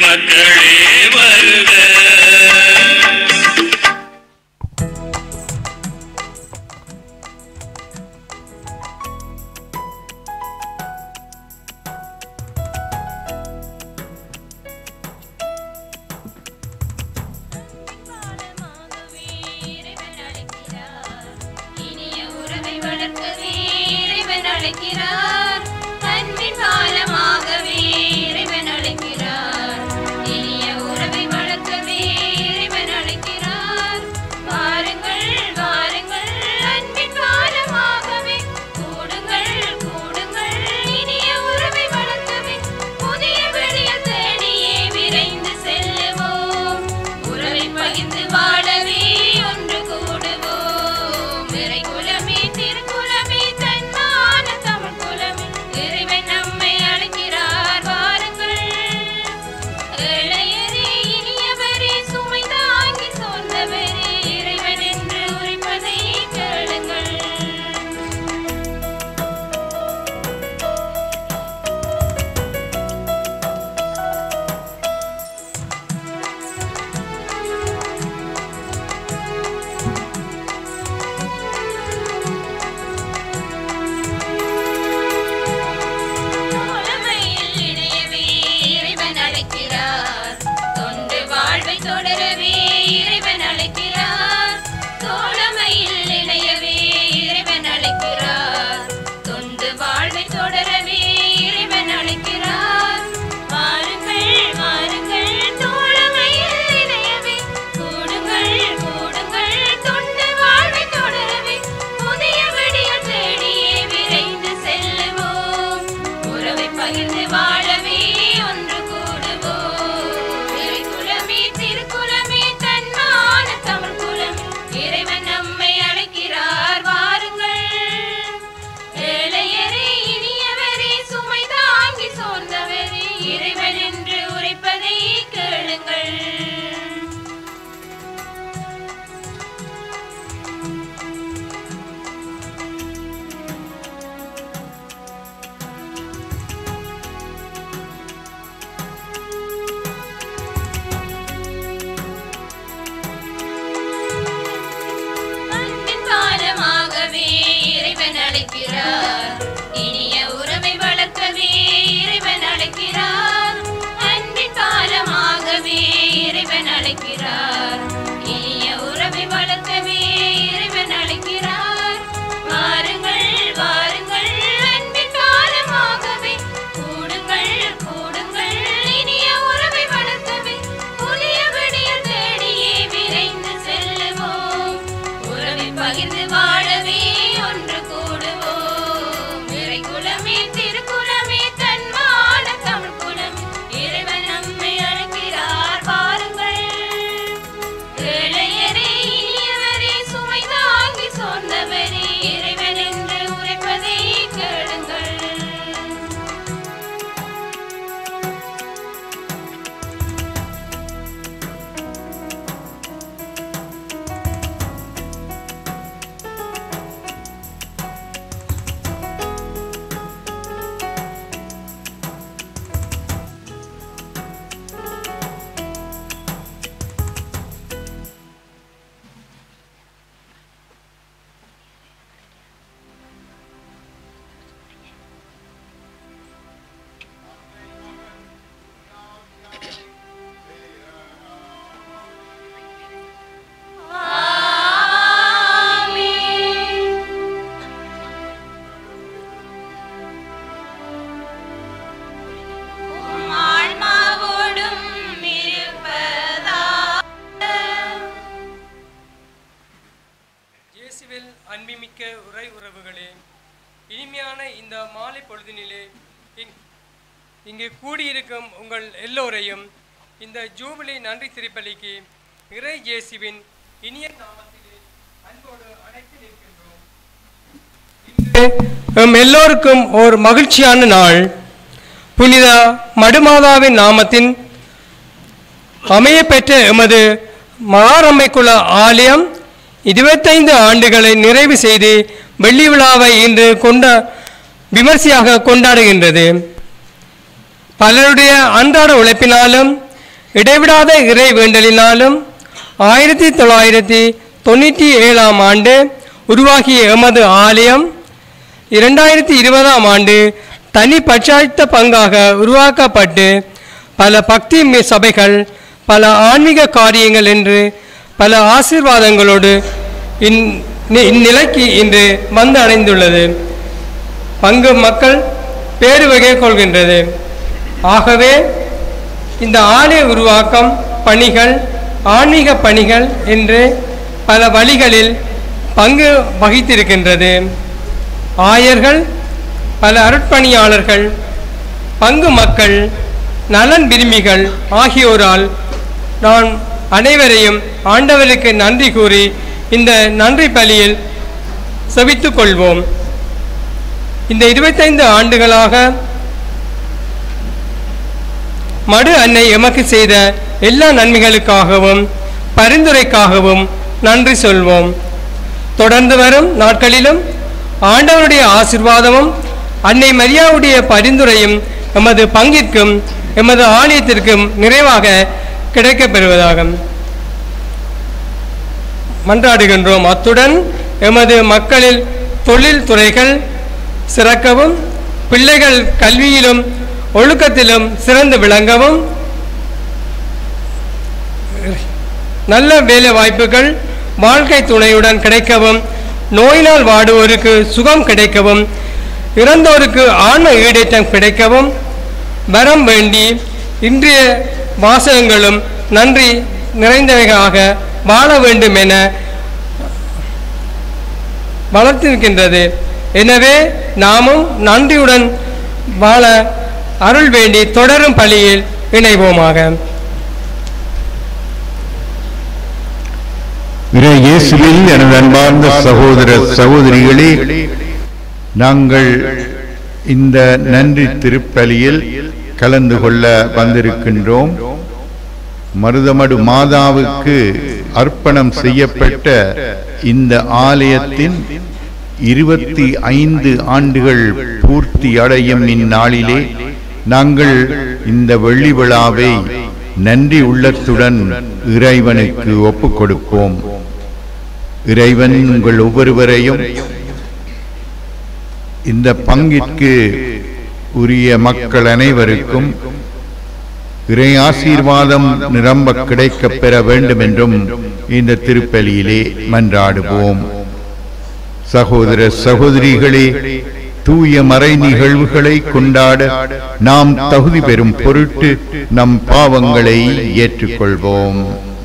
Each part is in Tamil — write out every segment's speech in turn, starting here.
மக்களே வருக பாலமாகவே இறைவன் அழைக்கிறார். இனிய உறவை வளர்க்கவே இறைவன் அழைக்கிறார். அன்பின் பாலமாகவே இறைவன் அழைக்கிறார். இனிய உறவை வளர்க்கவே இறைவன் அழைக்கிறார். வாருங்கள், வாருங்கள், அன்பின் பாலமாகவே. கூடுங்கள், கூடுங்கள், இனிய உறவை வளர்க்கவே. புதிய விடியல் தேடியே விரைந்து செல்லுவோம் உறவை பகிர்ந்து வாழவே ஒன்று கூடுவோம் இறை குலமே திருக்குலமே தன்மான தமிழ் குலமே இறைவன் நம்மை அழைக்கிறார் வாருங்கள் இளையரே இனியவரே சுமை தாங்கி சொந்தவரே இறைவன் என்று உரைப்பதை கேளுங்கள் தோழமையில் இணையவே இறைவன் அழைக்கிறார் தொண்டு வாழ்வை தொடரவே இறைவன் அழைக்கிறார் தோழமையில் இணையவே இறைவன் அழைக்கிறார் தொண்டு வாழ்வை தொடரவே இறைவன் அழைக்கிறார் வாருங்கள் வாருங்கள் தோழமையில் இணையவே கூடுங்கள் கூடுங்கள் தொண்டு வாழ்வை தொடரவே புதிய விடியல் தேடியே விரைந்து செல்லுவோம் உறவை பகிர்ந்து வாழவே ஒன்று கூடுவோம் இறை குலமே திருக்குலமே தன்மான தமிழ் குலமே இறைவன் நம்மை அழைக்கிறார் வாருங்கள் ஏழையரே இனியவரே சுமை தாங்கி சோர்ந்தவரே இறைவன் என்று உரைப்பதை கேளுங்கள் அன்பின் பாலமாகவே இறைவன் அழைக்கிறார் இனிய உறவை வளர்க்கவே இறைவன் அழைக்கிறார் அன்பின் பாலமாகவே இறைவன் அழைக்கிறார் இனிய உறவை வளர்க்கவே இறைவன் அழைக்கிறார் வாருங்கள் வாருங்கள் அன்பின் பாலமாகவே கூடுங்கள் கூடுங்கள் இனிய உறவை வளர்க்கவே புதிய விடியல் தேடியே விரைந்து செல்லுவோம் உறவை பகிர்ந்து வாழவே ஒன்று கூடுவோம் இறை குலமே திருக்குலமே தன்மான தமிழ் குலமே இறைவன் நம்மை அழைக்கிறார் வாருங்கள் ஏழையரே இனியவரே சுமை தாங்கி சொன்னவரே இறைவன் என்று உரைப்பதை கேளுங்கள் உம் ஆன்மாவோடும் இருப்பதாக இயேசுவில் அன்பிமிக்க உரை உறவுகளே இனிமையான இந்த மாலை பொழுதினிலே இங்- இங்கே கூடியிருக்கும் உங்கள் எல்லோரையும் இந்த ஜூபிலி நன்றி திருப்பலிக்கு இறை இயேசுவின் இனிய நாமத்திலே அன்போடு அழைத்து நிற்கின்றோம் இன்று எம் எல்லோருக்கும் ஒரு மகிழ்ச்சியான நாள் புனித மடுமாதாவின் நாமத்தின் அமையப்பெற்ற எமது மகாரம்மைக்குள ஆலயம் இருபத்தைந்து ஆண்டுகளை நிறைவு செய்து வெள்ளி விழாவை இன்று கொண்ட விமர்சையாக கொண்டாடுகின்றது பலருடைய அன்றாட உழைப்பினாலும் இடைவிடாத இறை வேண்டலினாலும் ஆயிரத்தி தொள்ளாயிரத்தி தொண்ணூற்றி ஏழாம் ஆண்டு உருவாகிய எமது ஆலயம் இரண்டாயிரத்தி இருபதாம் ஆண்டு தனி பட்சாய்த்த பங்காக உருவாக்கப்பட்டு பல பக்தி மி- சபைகள் பல ஆன்மீக காரியங்கள் என்று பல ஆசீர்வாதங்களோடு இந் நி- இந்நிலைக்கு இன்று வந்து அடைந்துள்ளது பங்கு மக்கள் பேறு வகை கொள்கின்றது ஆகவே இந்த ஆலய உருவாக்கம் பணிகள் ஆன்மீக பணிகள் என்று பல வழிகளில் பங்கு வகித்திருக்கின்றது ஆயர்கள் பல அருட்பணியாளர்கள் பங்கு மக்கள் நலன் விரும்பிகள் ஆகியோரால் நான் அனைவரையும் ஆண்டவருக்கு நன்றி கூறி இந்த நன்றி பலியில் செவித்துக் கொள்வோம் இந்த இருபத்தைந்து ஆண்டுகளாக மடு அன்னை எமக்கு செய்த எல்லா நன்மைகளுக்காகவும் பரிந்துரைக்காகவும் நன்றி சொல்வோம் தொடர்ந்து வரும் நாட்களிலும் ஆண்டவருடைய ஆசிர்வாதமும் அன்னை மரியாவுடைய பரிந்துரையும் எமது பங்கிற்கும் எமது ஆலயத்திற்கும் நிறைவாக கிடைக்கப் பெறுவதாக மன்றாடுகின்றோம் அத்துடன் எமது மக்களில் தொழில் துறைகள் சிறக்கவும் பிள்ளைகள் கல்வியிலும் ஒழுக்கத்திலும் சிறந்து விளங்கவும் நல்ல வேலை வாய்ப்புகள் வாழ்க்கை துணையுடன் கிடைக்கவும் நோயினால் வாடுவோருக்கு சுகம் கிடைக்கவும் இறந்தோருக்கு ஆன்ம ஈடேற்றம் கிடைக்கவும் வரம் வேண்டி இன்றைய வாசகங்களும் நன்றி நிறைந்தவைகளாக வாழ வேண்டும் என வளர்த்திருக்கின்றது எனவே நாமும் நன்றியுடன் வாழ அருள் வேண்டி தொடரும் பலியில் இணைவோமாக இறை இயேசுவில் எனது அன்பார்ந்த சகோதர சகோதரிகளே நாங்கள் இந்த நன்றி திருப்பலியில் கலந்து கொள்ள வந்திருக்கின்றோம் மருதமடு மாதாவுக்கு அர்ப்பணம் செய்யப்பட்ட இந்த ஆலயத்தின் இருபத்தி ஐந்து ஆண்டுகள் பூர்த்தி அடையும் இந்நாளிலே நாங்கள் இந்த வெள்ளி விழாவை நன்றி உள்ளத்துடன் இறைவனுக்கு ஒப்புக் கொடுப்போம் இறைவன் உங்கள் ஒவ்வொருவரையும் இந்த பங்கிற்கு உரிய மக்கள் அனைவருக்கும் இறை ஆசீர்வாதம் நிரம்ப கிடைக்கப் பெற வேண்டும் என்றும் இந்த திருப்பலியிலே மன்றாடுவோம் சகோதர சகோதரிகளே தூய மறை நிகழ்வுகளை கொண்டாட நாம் தகுதி பெறும் பொருட்டு நம் பாவங்களை ஏற்றுக்கொள்வோம்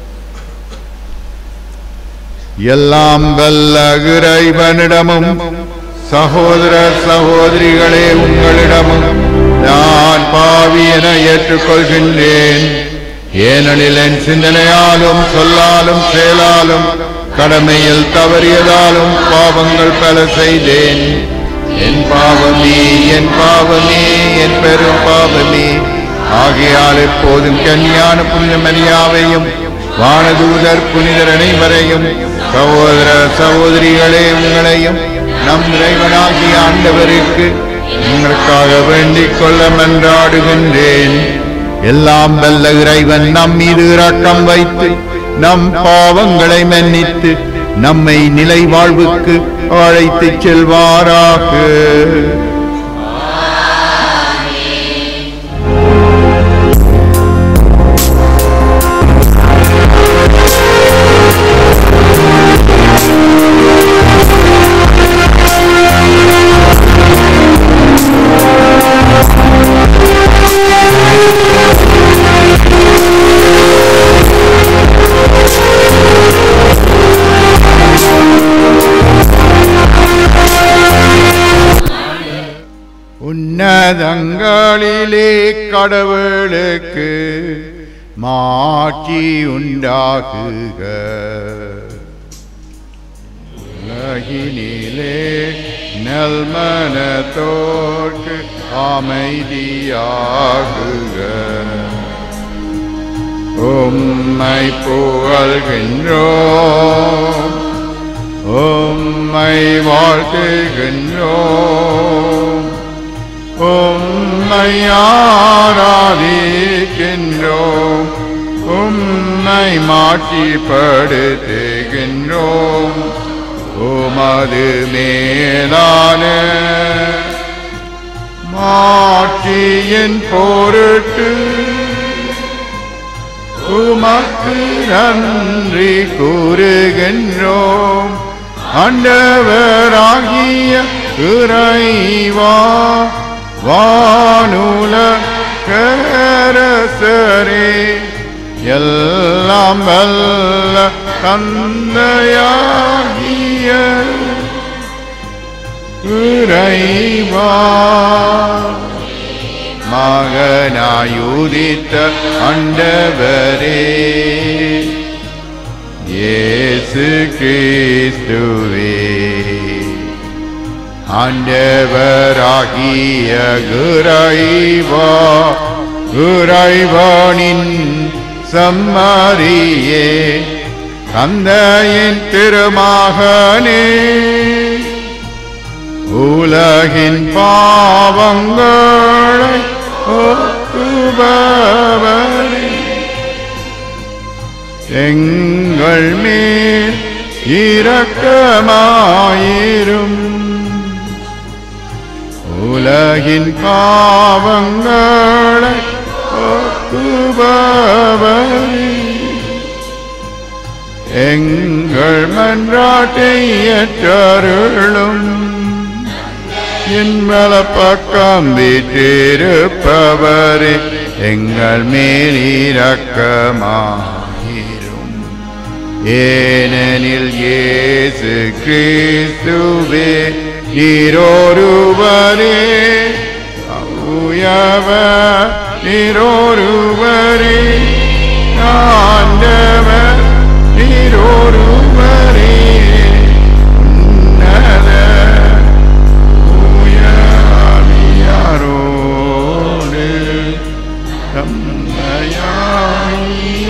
எல்லாம் வல்ல இறைவனிடமும் சகோதர சகோதரிகளே உங்களிடமும் நான் பாவி என ஏற்றுக்கொள்கின்றேன் ஏனெனில் என் சிந்தனையாலும் சொல்லாலும் செயலாலும் கடமையில் தவறியதாலும் பாவங்கள் பல செய்தேன் என் பாவமே என் பாவமே என் பெரும் பாவமே ஆகையால் எப்போதும் கன்னியான புனித மரியாவையும் வானதூதர் புனிதர் அனைவரையும் சகோதர சகோதரிகளே உங்களையும் நம் இறைவனாகிய ஆண்டவருக்கு உங்களுக்காக வேண்டிக் கொள்ள மன்றாடுகின்றேன் எல்லாம் வல்ல இறைவன் நம் மீது இரக்கம் வைத்து நம் பாவங்களை மன்னித்து நம்மை நிலை வாழ்வுக்கு அழைத்துச் செல்வாராக உன்னதங்களிலே கடவுளுக்கு மாட்சி உண்டாகுக உலகினிலே நல்மனத்தோர்க்கு அமைதியாகுக உம்மை புகழ்கின்றோம் உம்மை வாழ்த்துகின்றோம் உம்மை ஆராதிக்கின்றோம் உம்மை மாற்றிப்படுத்துகின்றோம் உமது மேலான மாற்றியின் பொருட்டு உமக்கு நன்றி கூறுகின்றோம் ஆண்டவராகிய இறைவா வானுல கரசரே எல்லாம் வல்ல தந்தையாகிய இறைவா மகனாயுதித்த அண்டவரே இயேசு கிறிஸ்துவே ஆண்டவராகிய குரைவா குரைவானின் சம்மரியே தந்தையின் திருமகனே உலகின் பாவங்களை போக்குபவரே எங்கள் மேல் இரக்கமாயிரும் உலகின் பாவங்களை போக்குபவரே எங்கள் மன்றாட்டை ஏற்றருளும் என் மேல பக்கம் வீற்றிருப்பவரே எங்கள் மேல் இரக்கமாயிரும் ஏனெனில் இயேசு கிறிஸ்துவே நீரோருவரே உயவ நீரோருவரே ஆண்டவர் நீரோருவரே உன்னத உயர்வியாரோடு தம்மையாகிய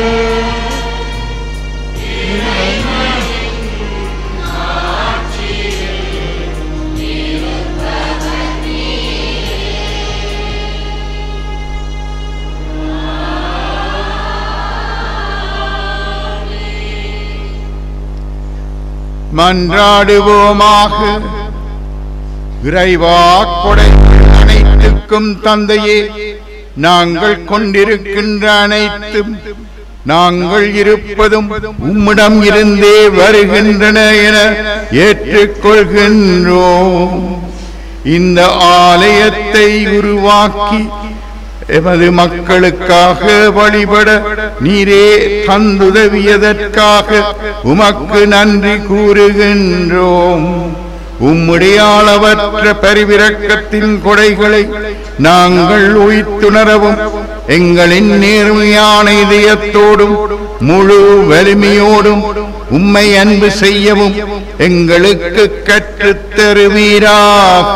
மன்றாடுவோமாக இறைவா கொடை அனைத்துக்கும் தந்தையே நாங்கள் கொண்டிருக்கின்ற அனைத்தும் நாங்கள் இருப்பதும் உம்மிடம் இருந்தே வருகின்றன என ஏற்றுக்கொள்கின்றோம் இந்த ஆலயத்தை உருவாக்கி எமது மக்களுக்காக வழிபட நீரே தந்துதவியதற்காக உமக்கு நன்றி கூறுகின்றோம் உம்முடைய அளவற்ற பரிவிரக்கத்தின் கொடைகளை நாங்கள் உயிர்த்துணரவும் எங்களின் நேர்மையான இதயத்தோடும் முழு வலிமையோடும் உம்மை அன்பு செய்யவும் எங்களுக்கு கற்றுத் தருவீராக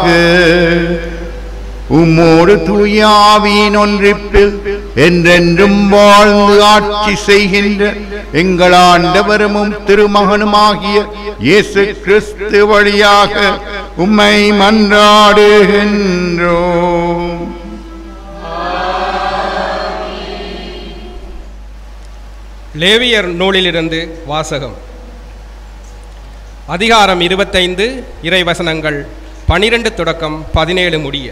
உம்மோடு தூயாவியின் ஒன்றிப்பில் என்றென்றும் வாழ்ந்து ஆட்சி செய்கின்ற எங்கள் ஆண்டவரும் திருமகனுமாகிய இயேசு கிறிஸ்து வழியாக உம்மை மன்றாடுகின்றோம் லேவியர் நூலிலிருந்து வாசகம் அதிகாரம் இருபத்தைந்து இறைவசனங்கள் பனிரெண்டு தொடக்கம் பதினேழு முடிய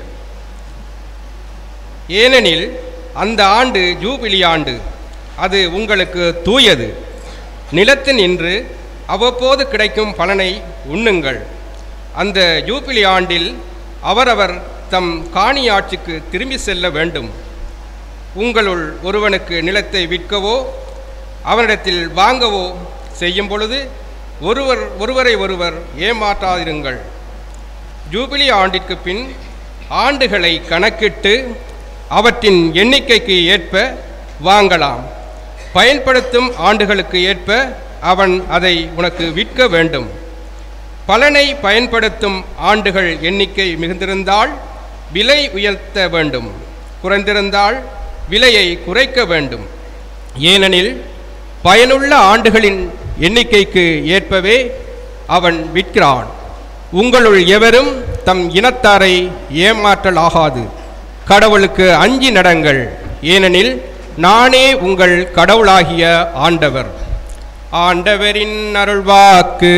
ஏனெனில் அந்த ஆண்டு ஜூபிலி ஆண்டு அது உங்களுக்கு தூயது நிலத்தில் நின்று அவ்வப்போது கிடைக்கும் பலனை உண்ணுங்கள் அந்த ஜூபிலி ஆண்டில் அவரவர் தம் காணியாட்சிக்கு திரும்பி செல்ல வேண்டும் உங்களுள் ஒருவனுக்கு நிலத்தை விற்கவோ அவனிடத்தில் வாங்கவோ செய்யும் பொழுது ஒருவர் ஒருவரை ஒருவர் ஏமாற்றாதிருங்கள் ஜூபிலி ஆண்டிற்கு பின் ஆண்டுகளை கணக்கிட்டு அவற்றின் எண்ணிக்கைக்கு ஏற்ப வாங்கலாம் பயன்படுத்தும் ஆண்டுகளுக்கு ஏற்ப அவன் அதை உனக்கு விற்க வேண்டும் பலனை பயன்படுத்தும் ஆண்டுகள் எண்ணிக்கை மிகுந்திருந்தால் விலை உயர்த்த வேண்டும் குறைந்திருந்தால் விலையை குறைக்க வேண்டும் ஏனெனில் பயனுள்ள ஆண்டுகளின் எண்ணிக்கைக்கு ஏற்பவே அவன் விற்கிறான் உங்களுள் எவரும் தம் இனத்தாரை ஏமாற்றலாகாது கடவுளுக்கு அஞ்சி நடங்கள் ஏனெனில் நானே உங்கள் கடவுளாகிய ஆண்டவர் ஆண்டவரின் அருள்வாக்கு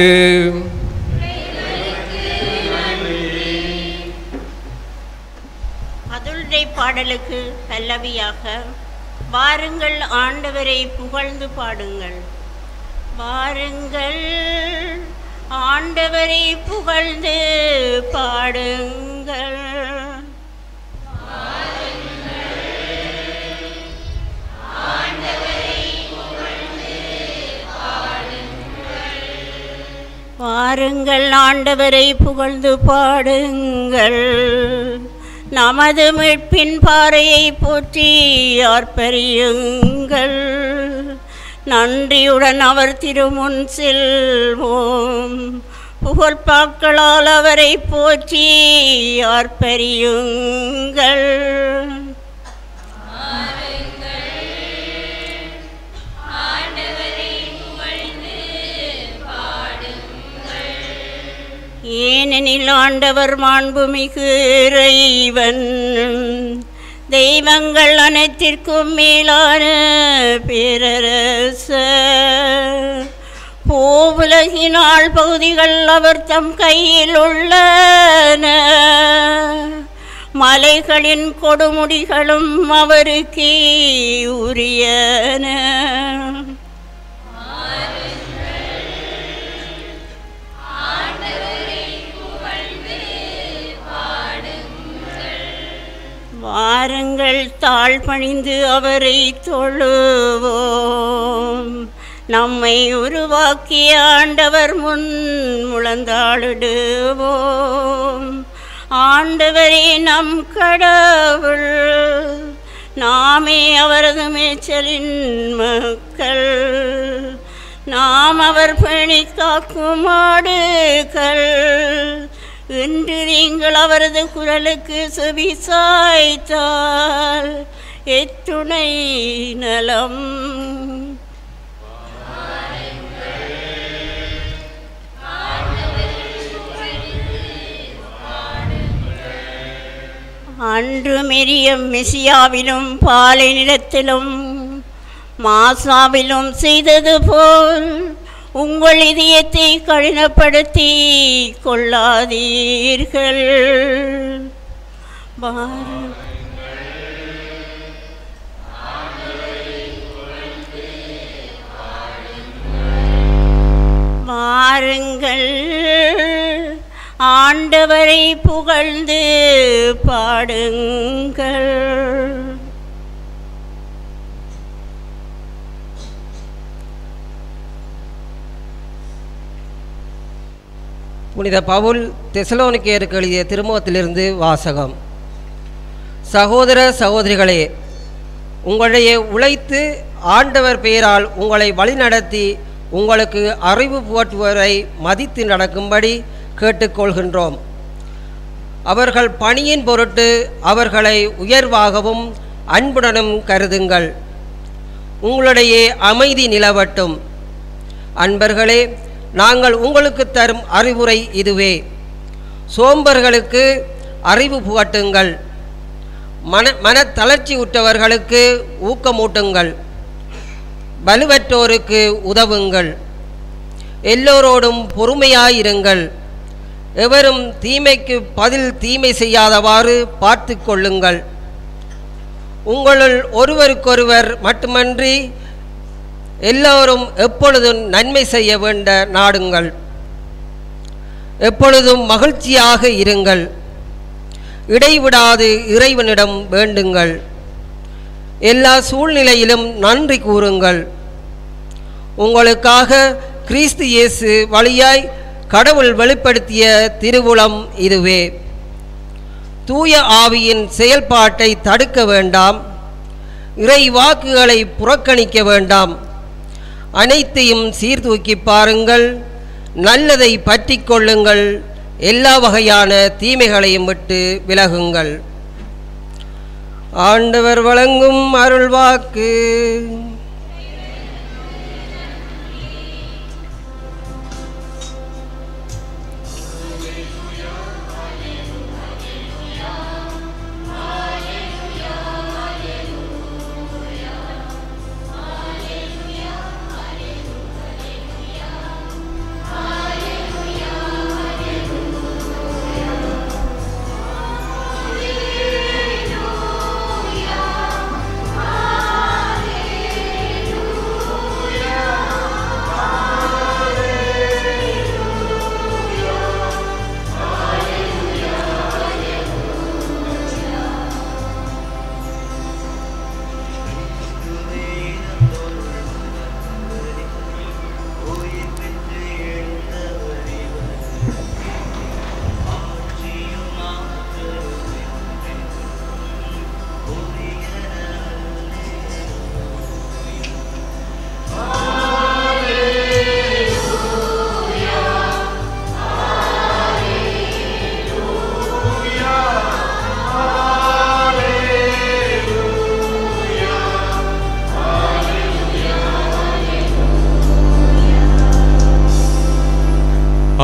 அதுல்டை பாடலுக்கு பல்லவியாக வாருங்கள் ஆண்டவரை புகழ்ந்து பாடுங்கள் வாருங்கள் ஆண்டவரை புகழ்ந்து பாடுங்கள் வாருங்கள் ஆண்டவரை புகழ்ந்து பாடுங்கள் நமது மீட்பின் பாறையை போற்றி ஆர்ப்பரியுங்கள் நன்றியுடன் அவர் திருமுன் செல்வோம் புகழ்பாக்களால் அவரை போற்றி ஆர்ப்பரியுங்கள் ஏனெனில் ஆண்டவர் மாண்புமிகு இறைவன் தெய்வங்கள் அனைத்திற்கும் மேலான பேரரச பூவுலகினால் பகுதிகள் அவர் தம் கையில் உள்ளன மலைகளின் கொடுமுடிகளும் அவருக்கே உரியன வாருங்கள் தாழ் பணிந்து அவரை தொழுவோம் நம்மை உருவாக்கிய ஆண்டவர் முன் முழந்தாளிடுவோம் ஆண்டவரே நம் கடவுள் நாமே அவரது மேய்ச்சலின் மக்கள் நாம் அவர் பணி காக்கும் ஆடுகள் இன்று நீங்கள் அவரது குரலுக்கு செவி சாய்த்தால் எத்துணை நலம் அன்று மெரியம் மெசியாவிலும் பாலை நிலத்திலும் மாசாவிலும் செய்தது போல் உங்கள் இதயத்தை கடினப்படுத்தி கொள்ளாதீர்கள் வாரு- வாருங்கள் ஆண்டவரை புகழ்ந்து பாடுங்கள் புனித பவுல் தெசலோனிக்கேயருக்கு எழுதிய திருமுகத்திலிருந்து வாசகம் சகோதர சகோதரிகளே உங்களுடைய உழைத்து ஆண்டவர் பெயரால் உங்களை வழிநடத்தி உங்களுக்கு அறிவு புகட்டுவரை மதித்து நடக்கும்படி கேட்டுக்கொள்கின்றோம் அவர்கள் பணியின் பொருட்டு அவர்களை உயர்வாகவும் அன்புடனும் கருதுங்கள் உங்களுடைய அமைதி நிலவட்டும் அன்பர்களே நாங்கள் உங்களுக்கு தரும் அறிவுரை இதுவே சோம்பர்களுக்கு அறிவு புகட்டுங்கள் மன மனத்தளர்ச்சி உற்றவர்களுக்கு ஊக்கமூட்டுங்கள் வலுவற்றோருக்கு உதவுங்கள் எல்லோரோடும் பொறுமையாயிருங்கள் எவரும் தீமைக்கு பதில் தீமை செய்யாதவாறு பார்த்து கொள்ளுங்கள் உங்களுள் ஒருவருக்கொருவர் மட்டுமன்றி எல்லோரும் எப்பொழுதும் நன்மை செய்ய வேண்ட நாடுங்கள் எப்பொழுதும் மகிழ்ச்சியாக இருங்கள் இடைவிடாது இறைவனிடம் வேண்டுங்கள் எல்லா சூழ்நிலையிலும் நன்றி கூறுங்கள் உங்களுக்காக கிறிஸ்து இயேசு வழியாய் கடவுள் வெளிப்படுத்திய திருவுளம் இதுவே தூய ஆவியின் செயல்பாட்டை தடுக்க வேண்டாம் இறை வாக்குகளை புறக்கணிக்க வேண்டாம் அனைத்தையும் சீர்தூக்கி பாருங்கள் நல்லதை பற்றி கொள்ளுங்கள் எல்லா வகையான தீமைகளையும் விட்டு விலகுங்கள் ஆண்டவர் வழங்கும் அருள்வாக்கு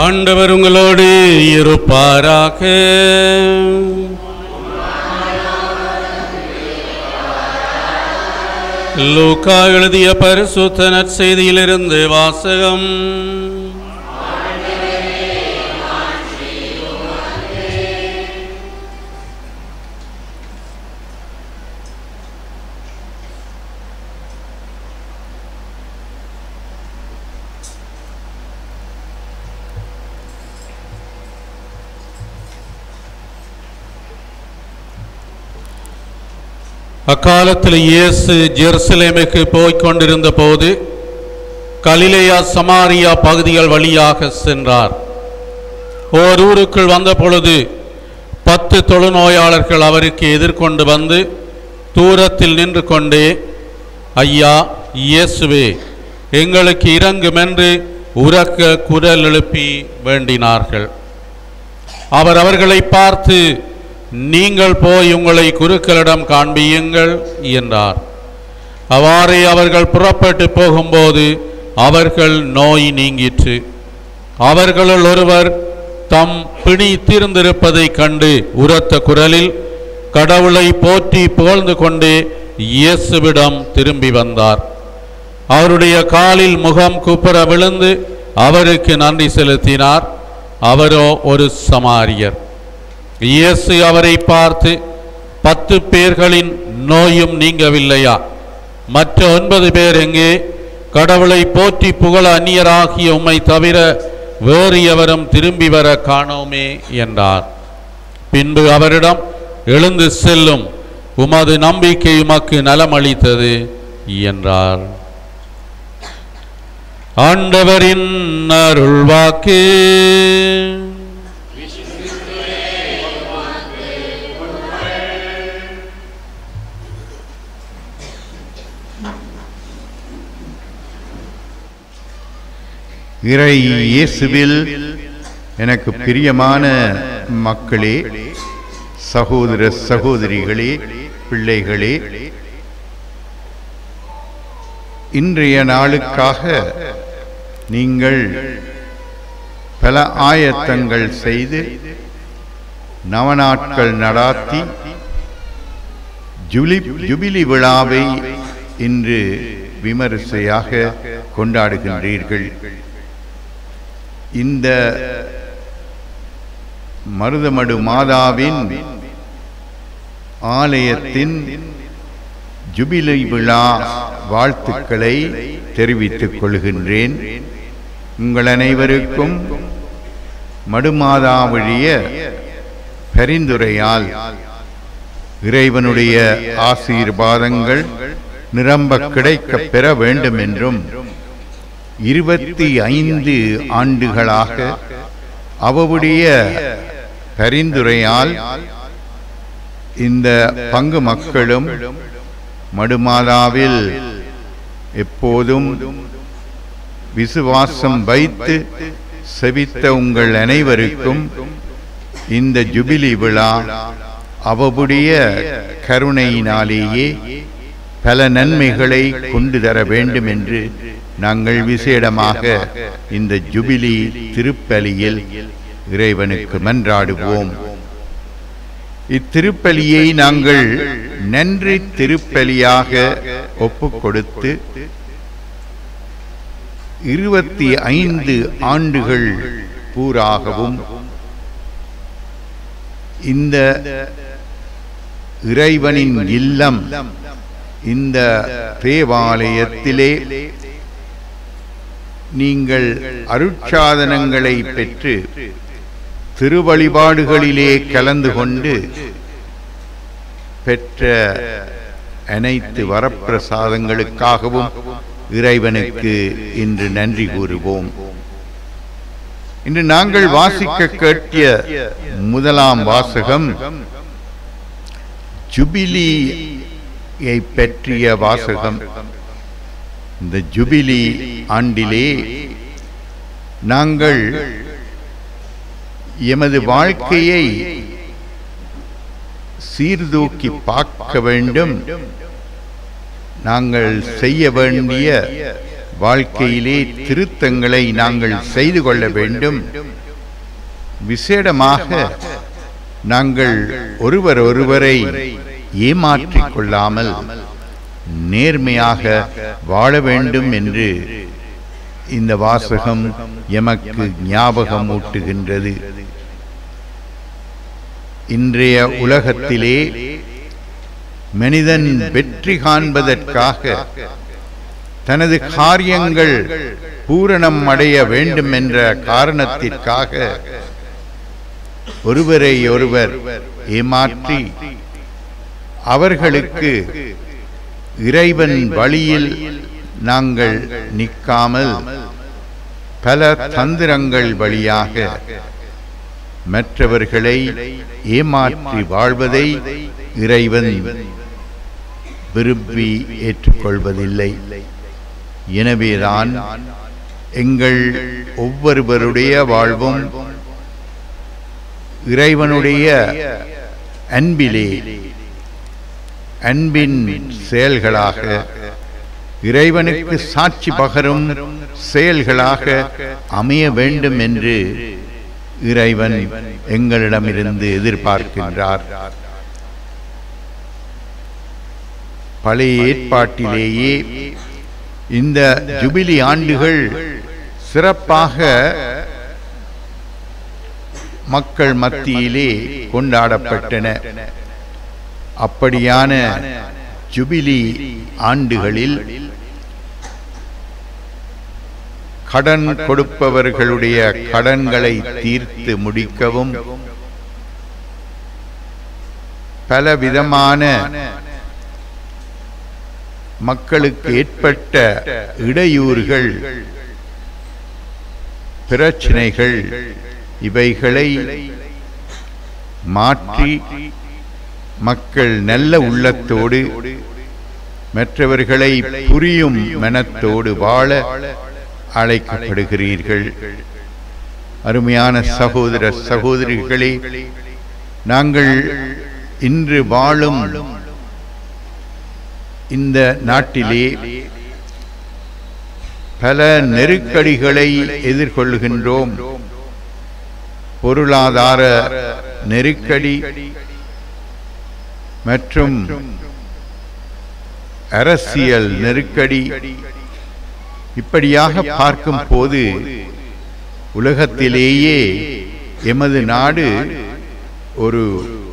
ஆண்டவர் உங்களோடு இருப்பாராக லூக்கா எழுதிய பரிசுத்த நற்செய்தியிலிருந்து வாசகம் அக்காலத்தில் இயேசு ஜெருசலேமுக்கு போய்க் கொண்டிருந்த போது கலிலேயா சமாரியா பகுதிகள் வழியாக சென்றார் ஓர் ஊருக்குள் வந்த பொழுது பத்து தொழுநோயாளர்கள் அவருக்கு எதிர்கொண்டு வந்து தூரத்தில் நின்று கொண்டே ஐயா இயேசுவே எங்களுக்கு இறங்குமென்று உரக்க குரல் எழுப்பி வேண்டினார்கள் அவர் அவர்களை பார்த்து நீங்கள் போய் உங்களை குருக்களிடம் காண்பியுங்கள் என்றார் அவ்வாறே அவர்கள் புறப்பட்டு போகும்போது அவர்கள் நோய் நீங்கிற்று அவர்களுள் ஒருவர் தம் பிணி தீர்ந்திருப்பதைக் கண்டு உரத்த குரலில் கடவுளை போற்றி புகழ்ந்து கொண்டே இயேசுவிடம் திரும்பி வந்தார் அவருடைய காலில் முகம் குப்புற விழுந்து அவருக்கு நன்றி செலுத்தினார் அவரோ ஒரு சமாரியர் இயேசு அவரை பார்த்து பத்து பேர்களின் நோயும் நீங்கவில்லையா மற்ற ஒன்பது பேர் எங்கே கடவுளை போற்றி புகழ அந்நியராகிய உம்மை தவிர வேறு எவரும் திரும்பி வர காணோமே என்றார் பின்பு அவரிடம் எழுந்து செல்லும் உமது நம்பிக்கை உமக்கு நலமளித்தது என்றார் ஆண்டவரின் அருள்வாக்கு இறை இயேசுவில் எனக்கு பிரியமான மக்களே சகோதர சகோதரிகளே பிள்ளைகளே இன்றைய நாளுக்காக நீங்கள் பல ஆயத்தங்கள் செய்து நவநாட்கள் நடாத்தி ஜுலி ஜுபிலி விழாவை இன்று விமரிசையாக கொண்டாடுகின்றீர்கள் இந்த மருதமடு மாதாவின் ஆலயத்தின் ஜுபிலி விழா வாழ்த்துக்களை தெரிவித்துக் கொள்கின்றேன் உங்கள் அனைவருக்கும் மடுமாதா வழிய பரிந்துரையால் இறைவனுடைய ஆசீர்வாதங்கள் நிரம்ப கிடைக்கப் பெற வேண்டும் என்றும் இருபத்தி ஐந்து ஆண்டுகளாக அவருடைய பரிந்துரையால் இந்த பங்கு மக்களும் மடுமாதாவில் எப்போதும் விசுவாசம் வைத்து செவித்த உங்கள் அனைவருக்கும் இந்த ஜுபிலி விழா அவருடைய கருணையினாலேயே பல நன்மைகளை கொண்டு தர வேண்டும் என்று நாங்கள் விசேடமாக இந்த ஜுபிலி திருப்பலியில் இறைவனுக்கு மன்றாடுவோம் இத்திருப்பலியை நாங்கள் நன்றி திருப்பலியாக ஒப்புக் கொடுத்து இருபத்தி ஐந்து ஆண்டுகள் பூராகவும் இந்த இறைவனின் இல்லம் இந்த தேவாலயத்திலே நீங்கள் அருட்சாதனங்களை பெற்று திருவழிபாடுகளிலே கலந்து கொண்டு பெற்ற அனைத்து வரப்பிரசாதங்களுக்காகவும் இறைவனுக்கு இன்று நன்றி கூறுவோம் இன்று நாங்கள் வாசிக்க கேட்டிய முதலாம் வாசகம் ஜுபிலியை பற்றிய வாசகம் இந்த ஜுபிலி ஆண்டிலே நாங்கள் எமது வாழ்க்கையை சீர்தூக்கி பார்க்க வேண்டும் நாங்கள் செய்ய வேண்டிய வாழ்க்கையிலே திருத்தங்களை நாங்கள் செய்து கொள்ள வேண்டும் விசேடமாக நாங்கள் ஒருவர் ஒருவரை ஏமாற்றிக் கொள்ளாமல் நேர்மையாக வாழ வேண்டும் என்று இந்த வாசகம் எமக்கு ஞாபகம் ஊட்டுகின்றது இன்றைய உலகத்திலே மனிதன் வெற்றி காண்பதற்காக தனது காரியங்கள் பூரணம் அடைய வேண்டும் என்ற காரணத்திற்காக ஒருவரை ஒருவர் ஏமாற்றி அவர்களுக்கு இறைவன் வழியில் நாங்கள் நிற்காமல் பல தந்திரங்கள் வழியாக மற்றவர்களை ஏமாற்றி வாழ்வதை இறைவன் விரும்பி ஏற்றுக்கொள்வதில்லை எனவேதான் எங்கள் ஒவ்வொருவருடைய வாழ்வும் இறைவனுடைய அன்பிலே அன்பின் செயல்களாக இறைவனுக்கு சாட்சி பகரும் செயல்களாக அமைய வேண்டும் என்று இறைவன் எங்களிடமிருந்து எதிர்பார்க்கின்றார் பழைய ஏற்பாட்டிலேயே இந்த ஜுபிலி ஆண்டுகள் சிறப்பாக மக்கள் மத்தியிலே கொண்டாடப்பட்டன அப்படியான ஜுபிலி ஆண்டுகளில் கடன் கொடுப்பவர்களுடைய கடன்களை தீர்த்து முடிக்கவும் பலவிதமான மக்களுக்கு ஏற்பட்ட இடையூறுகள் பிரச்சனைகள் இவைகளை மாற்றி மக்கள் நல்ல உள்ளத்தோடு மற்றவர்களை புரியும் மனத்தோடு வாழ அழைக்கப்படுகிறீர்கள் அருமையான சகோதர சகோதரிகளே நாங்கள் இன்று வாழும் இந்த நாட்டிலே பல நெருக்கடிகளை எதிர்கொள்கின்றோம் பொருளாதார நெருக்கடி மற்றும் அரசியல் நெருக்கடி இப்படியாக பார்க்கும் போது உலகத்திலேயே எமது நாடு ஒரு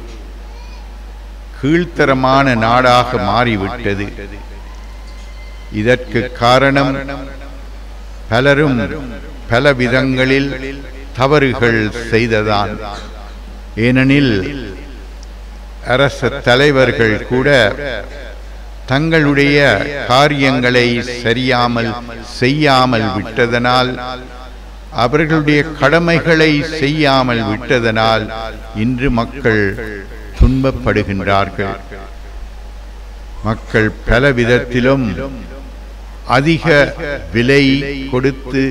கீழ்த்தரமான நாடாக மாறிவிட்டது இதற்கு காரணம் பலரும் பல விதங்களில் தவறுகள் செய்ததான் ஏனெனில் அரச தலைவர்கள் கூட தங்களுடைய காரியங்களை சரியாமல் செய்யாமல் விட்டதனால் அவர்களுடைய கடமைகளை செய்யாமல் விட்டதனால் இன்று மக்கள் துன்பப்படுகின்றார்கள் மக்கள் பல விதத்திலும் அதிக விலை கொடுத்து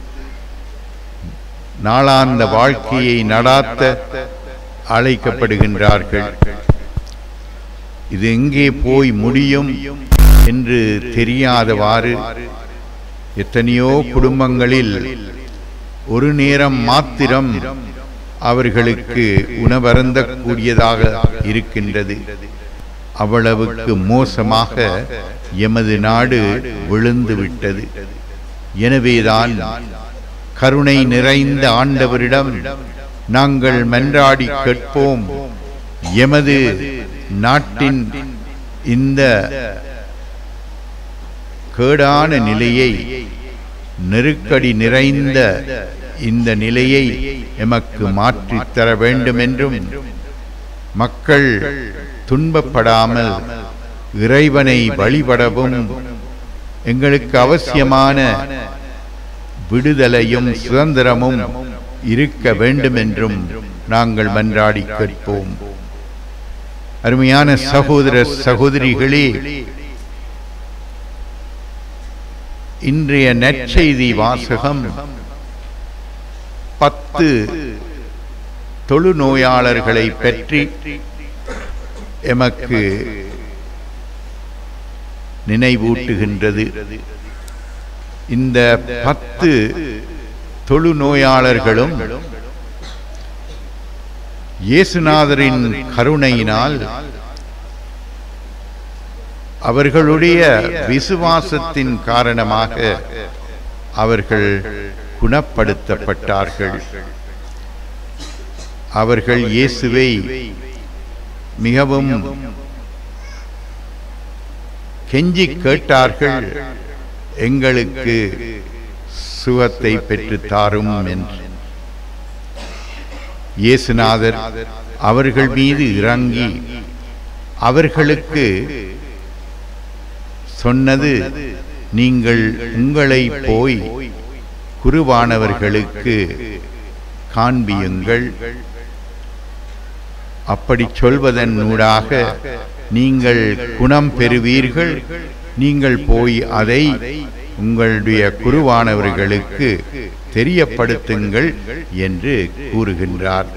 நாளாந்த வாழ்க்கையை நடாத்த அழைக்கப்படுகின்றார்கள் இது எங்கே போய் முடியும் என்று தெரியாதவாறு எத்தனையோ குடும்பங்களில் ஒரு நேரம் மாத்திரம் அவர்களுக்கு உணவருந்த கூடியதாக இருக்கின்றது அவ்வளவுக்கு மோசமாக எமது நாடு விழுந்து விட்டது எனவேதான் கருணை நிறைந்த ஆண்டவரிடம் நாங்கள் மன்றாடி கேட்போம் எமது நாட்டின் இந்த கேடான நிலையை நெருக்கடி நிறைந்த இந்த நிலையை எமக்கு மாற்றித் தர வேண்டும் என்றும் மக்கள் துன்பப்படாமல் இறைவனை வழிபடவும் எங்களுக்கு அவசியமான விடுதலையும் சுதந்திரமும் இருக்க வேண்டும் என்றும் நாங்கள் மன்றாடி கேட்போம் அருமையான சகோதர சகோதரிகளே இன்றைய நற்செய்தி வாசகம் பத்து தொழுநோயாளர்களை பற்றி எமக்கு நினைவூட்டுகின்றது இந்த பத்து தொழுநோயாளர்களும் இயேசுநாதரின் கருணையினால் அவர்களுடைய விசுவாசத்தின் காரணமாக அவர்கள் குணப்படுத்தப்பட்டார்கள் அவர்கள் இயேசுவை மிகவும் கெஞ்சி கேட்டார்கள் எங்களுக்கு சுகத்தை பெற்று தாரும் என்று இயேசுநாதர் அவர்கள் மீது இறங்கி அவர்களுக்கு சொன்னது நீங்கள் உங்களை போய் குருவானவர்களுக்கு காண்பியுங்கள் அப்படி சொல்வதன் ஊடாக நீங்கள் குணம் பெறுவீர்கள் நீங்கள் போய் அதை உங்களுடைய குருவானவர்களுக்கு தெரியப்படுத்துங்கள் என்று கூறுகின்றார்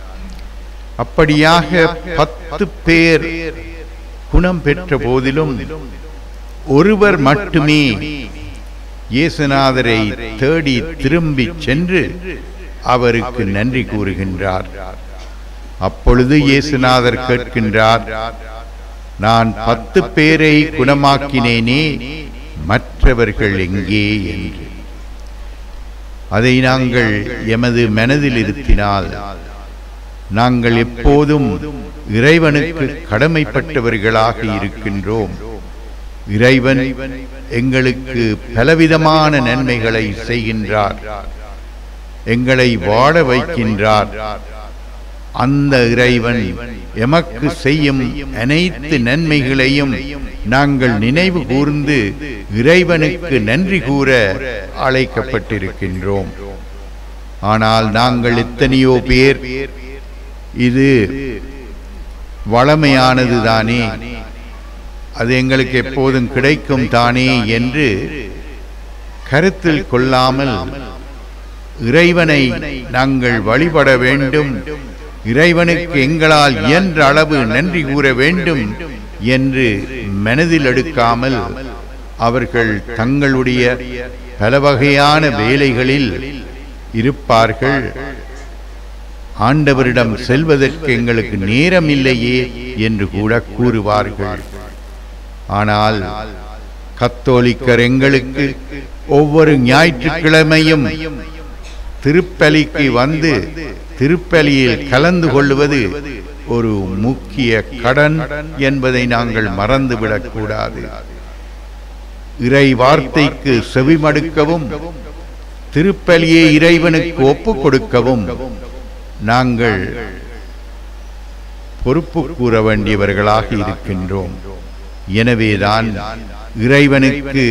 அப்படியாக பத்து பேர் குணம் பெற்ற போதிலும் ஒருவர் மட்டுமே இயேசுநாதரை தேடி திரும்பி சென்று அவருக்கு நன்றி கூறுகின்றார் அப்பொழுது இயேசுநாதர் கேட்கின்றார் நான் பத்து பேரை குணமாக்கினேனே மற்றவர்கள் எங்கே என்று அதை நாங்கள் எமது மனதில் இருத்தினால் நாங்கள் எப்போதும் இறைவனுக்கு கடமைப்பட்டவர்களாக இருக்கின்றோம் இறைவன் எங்களுக்கு பலவிதமான நன்மைகளை செய்கின்றார் எங்களை வாழ வைக்கின்றார் அந்த இறைவன் எமக்கு செய்யும் அனைத்து நன்மைகளையும் நாங்கள் நினைவு கூர்ந்து இறைவனுக்கு நன்றி கூற அழைக்கப்பட்டிருக்கின்றோம் ஆனால் நாங்கள் எத்தனையோ பேர் இது வளமையானது தானே அது எங்களுக்கு எப்போதும் கிடைக்கும் தானே என்று கருத்தில் கொள்ளாமல் இறைவனை நாங்கள் வழிபட வேண்டும் இறைவனுக்கு எங்களால் இயன்ற அளவு நன்றி கூற வேண்டும் என்று மனதில் எடுக்காமல் அவர்கள் தங்களுடைய பல வகையான வேலைகளில் இருப்பார்கள் ஆண்டவரிடம் செல்வதற்கு எங்களுக்கு நேரம் இல்லையே என்று கூட கூறுவார்கள் ஆனால் கத்தோலிக்கர் எங்களுக்கு ஒவ்வொரு ஞாயிற்றுக்கிழமையும் திருப்பலிக்கு வந்து திருப்பலியில் கலந்து கொள்வது ஒரு முக்கிய கடன் என்பதை நாங்கள் மறந்துவிடக் கூடாது இறை வார்த்தைக்கு செவிமடுக்கவும் திருப்பலியை இறைவனுக்கு ஒப்புக் கொடுக்கவும் நாங்கள் பொறுப்பு கூற வேண்டியவர்களாக இருக்கின்றோம் எனவேதான் இறைவனுக்கு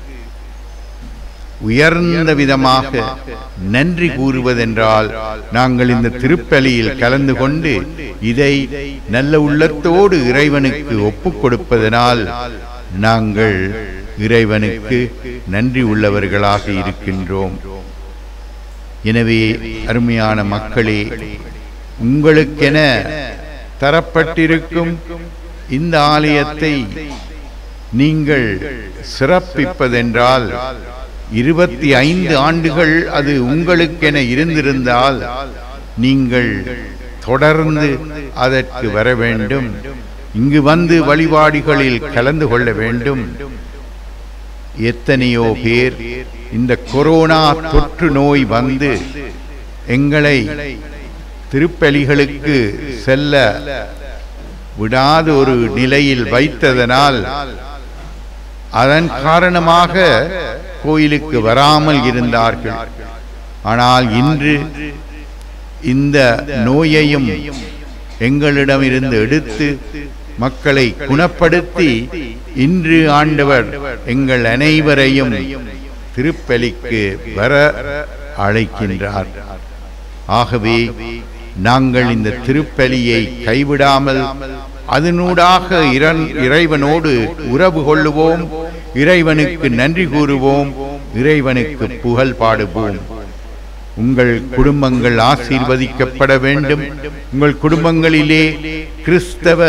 உயர்ந்த விதமாக நன்றி கூறுவதென்றால் நாங்கள் இந்த திருப்பலியில் கலந்து கொண்டு இதை நல்ல உள்ளத்தோடு இறைவனுக்கு ஒப்புக் கொடுப்பதனால் நாங்கள் இறைவனுக்கு நன்றி உள்ளவர்களாக இருக்கின்றோம் எனவே அருமையான மக்களே உங்களுக்கென தரப்பட்டிருக்கும் இந்த ஆலயத்தை நீங்கள் சிறப்பிப்பதென்றால் இருபத்தி ஐந்து ஆண்டுகள் அது உங்களுக்கென இருந்திருந்தால் நீங்கள் தொடர்ந்து அதற்கு வர வேண்டும் இங்கு வந்து வழிபாடுகளில் கலந்து கொள்ள வேண்டும் எத்தனையோ பேர் இந்த கொரோனா தொற்று நோய் வந்து எங்களை திருப்பலிகளுக்கு செல்ல விடாத ஒரு நிலையில் வைத்ததனால் அதன் காரணமாக கோயிலுக்கு வராமல் இருந்தார்கள் ஆனால் இன்று இந்த நோயையும் எங்களிடமிருந்து எடுத்து மக்களை குணப்படுத்தி இன்று ஆண்டவர் எங்கள் அனைவரையும் திருப்பலிக்கு வர அழைக்கின்றார் ஆகவே நாங்கள் இந்த திருப்பலியை கைவிடாமல் அதனூடாக இரண் இறைவனோடு உறவு கொள்ளுவோம் இறைவனுக்கு நன்றி கூறுவோம் இறைவனுக்கு புகழ் பாடுவோம் உங்கள் குடும்பங்கள் ஆசீர்வதிக்கப்பட வேண்டும் உங்கள் குடும்பங்களிலே கிறிஸ்தவ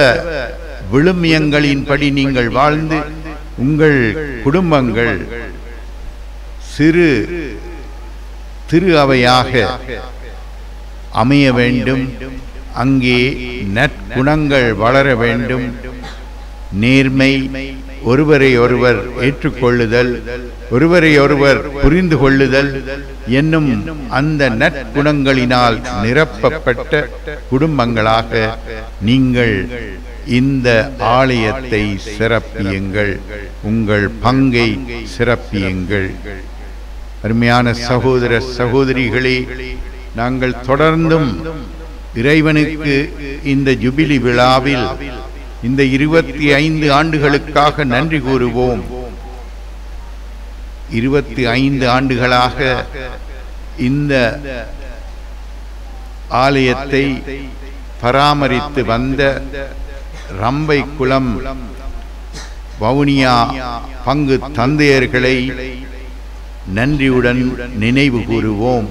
விழுமியங்களின்படி நீங்கள் வாழ்ந்து உங்கள் குடும்பங்கள் சிறு திரு அவையாக அமைய வேண்டும் அங்கே நற்குணங்கள் வளர வேண்டும் நேர்மை ஒருவரை ஒருவர் ஏற்றுக்கொள்ளுதல் ஒருவரை ஒருவர் புரிந்து கொள்ளுதல் என்னும் அந்த நற்குணங்களினால் நிரப்பப்பட்ட குடும்பங்களாக நீங்கள் இந்த ஆலயத்தை சிறப்பியுங்கள் உங்கள் பங்கை சிறப்பியுங்கள் அருமையான சகோதர சகோதரிகளே நாங்கள் தொடர்ந்தும் இறைவனுக்கு இந்த ஜுபிலி விழாவில் இந்த இருபத்தி ஐந்து ஆண்டுகளுக்காக நன்றி கூறுவோம் இருபத்தி ஐந்து ஆண்டுகளாக இந்த ஆலயத்தை பராமரித்து வந்த ரம்பை குளம் வவுனியா பங்கு தந்தையர்களை நன்றியுடன் நினைவு கூறுவோம்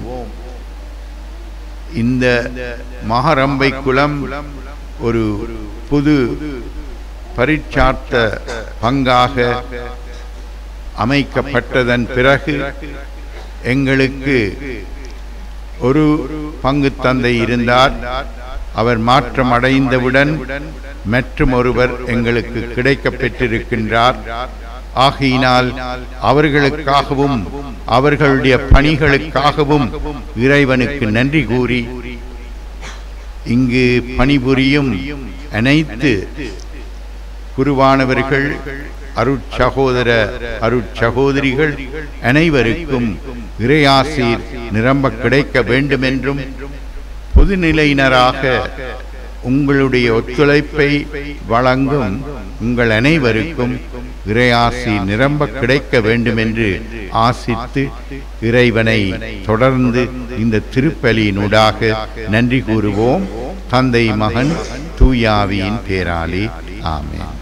இந்த மகரம்பை குளம் ஒரு புது பரிச்சார்த்த பங்காக அமைக்கப்பட்டதன் பிறகு எங்களுக்கு ஒரு பங்கு தந்தை இருந்தார் அவர் மாற்றம் அடைந்தவுடன் மற்றும் ஒருவர் எங்களுக்கு கிடைக்கப் பெற்றிருக்கின்றார் ஆகையினால் அவர்களுக்காகவும் அவர்களுடைய பணிகளுக்காகவும் இறைவனுக்கு நன்றி கூறி இங்கு பணிபுரியும் அனைத்து குருவானவர்கள் அருட்சகோதர அருட்சகோதரிகள் அனைவருக்கும் இறையாசீர் நிரம்ப கிடைக்க வேண்டும் என்றும் பொதுநிலையினராக உங்களுடைய ஒத்துழைப்பை வழங்கும் உங்கள் அனைவருக்கும் இறையாசி நிரம்ப கிடைக்க வேண்டும் என்று ஆசித்து இறைவனை தொடர்ந்து இந்த திருப்பலியினூடாக நன்றி கூறுவோம் தந்தை மகன் தூயாவியின் பேராலே ஆமென்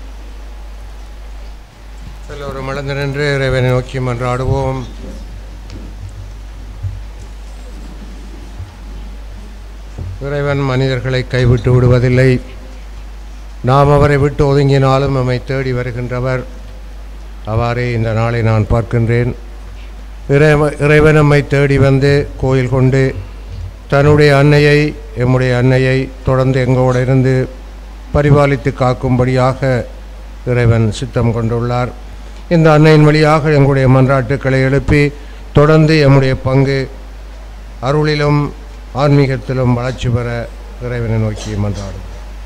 எல்லோரும் மலர்ந்து நின்று இறைவனை நோக்கி மன்றாடுவோம் இறைவன் மனிதர்களை கைவிட்டு விடுவதில்லை நாம் அவரை விட்டு ஒதுங்கினாலும் நம்மை தேடி வருகின்றவர் அவ்வாறே இந்த நாளை நான் பார்க்கின்றேன் இறைவ இறைவன் நம்மை தேடி வந்து கோயில் கொண்டு தன்னுடைய அன்னையை எம்முடைய அன்னையை தொடர்ந்து எங்களோடு இருந்து பரிபாலித்து காக்கும்படியாக இறைவன் சித்தம் கொண்டுள்ளார் இந்த அன்னையின் வழியாக எங்களுடைய மன்றாட்டுக்களை எழுப்பி தொடர்ந்து எம்முடைய பங்கு அருளிலும் ஆன்மீகத்திலும் வளர்ச்சி பெற இறைவனை நோக்கி மன்றாடும்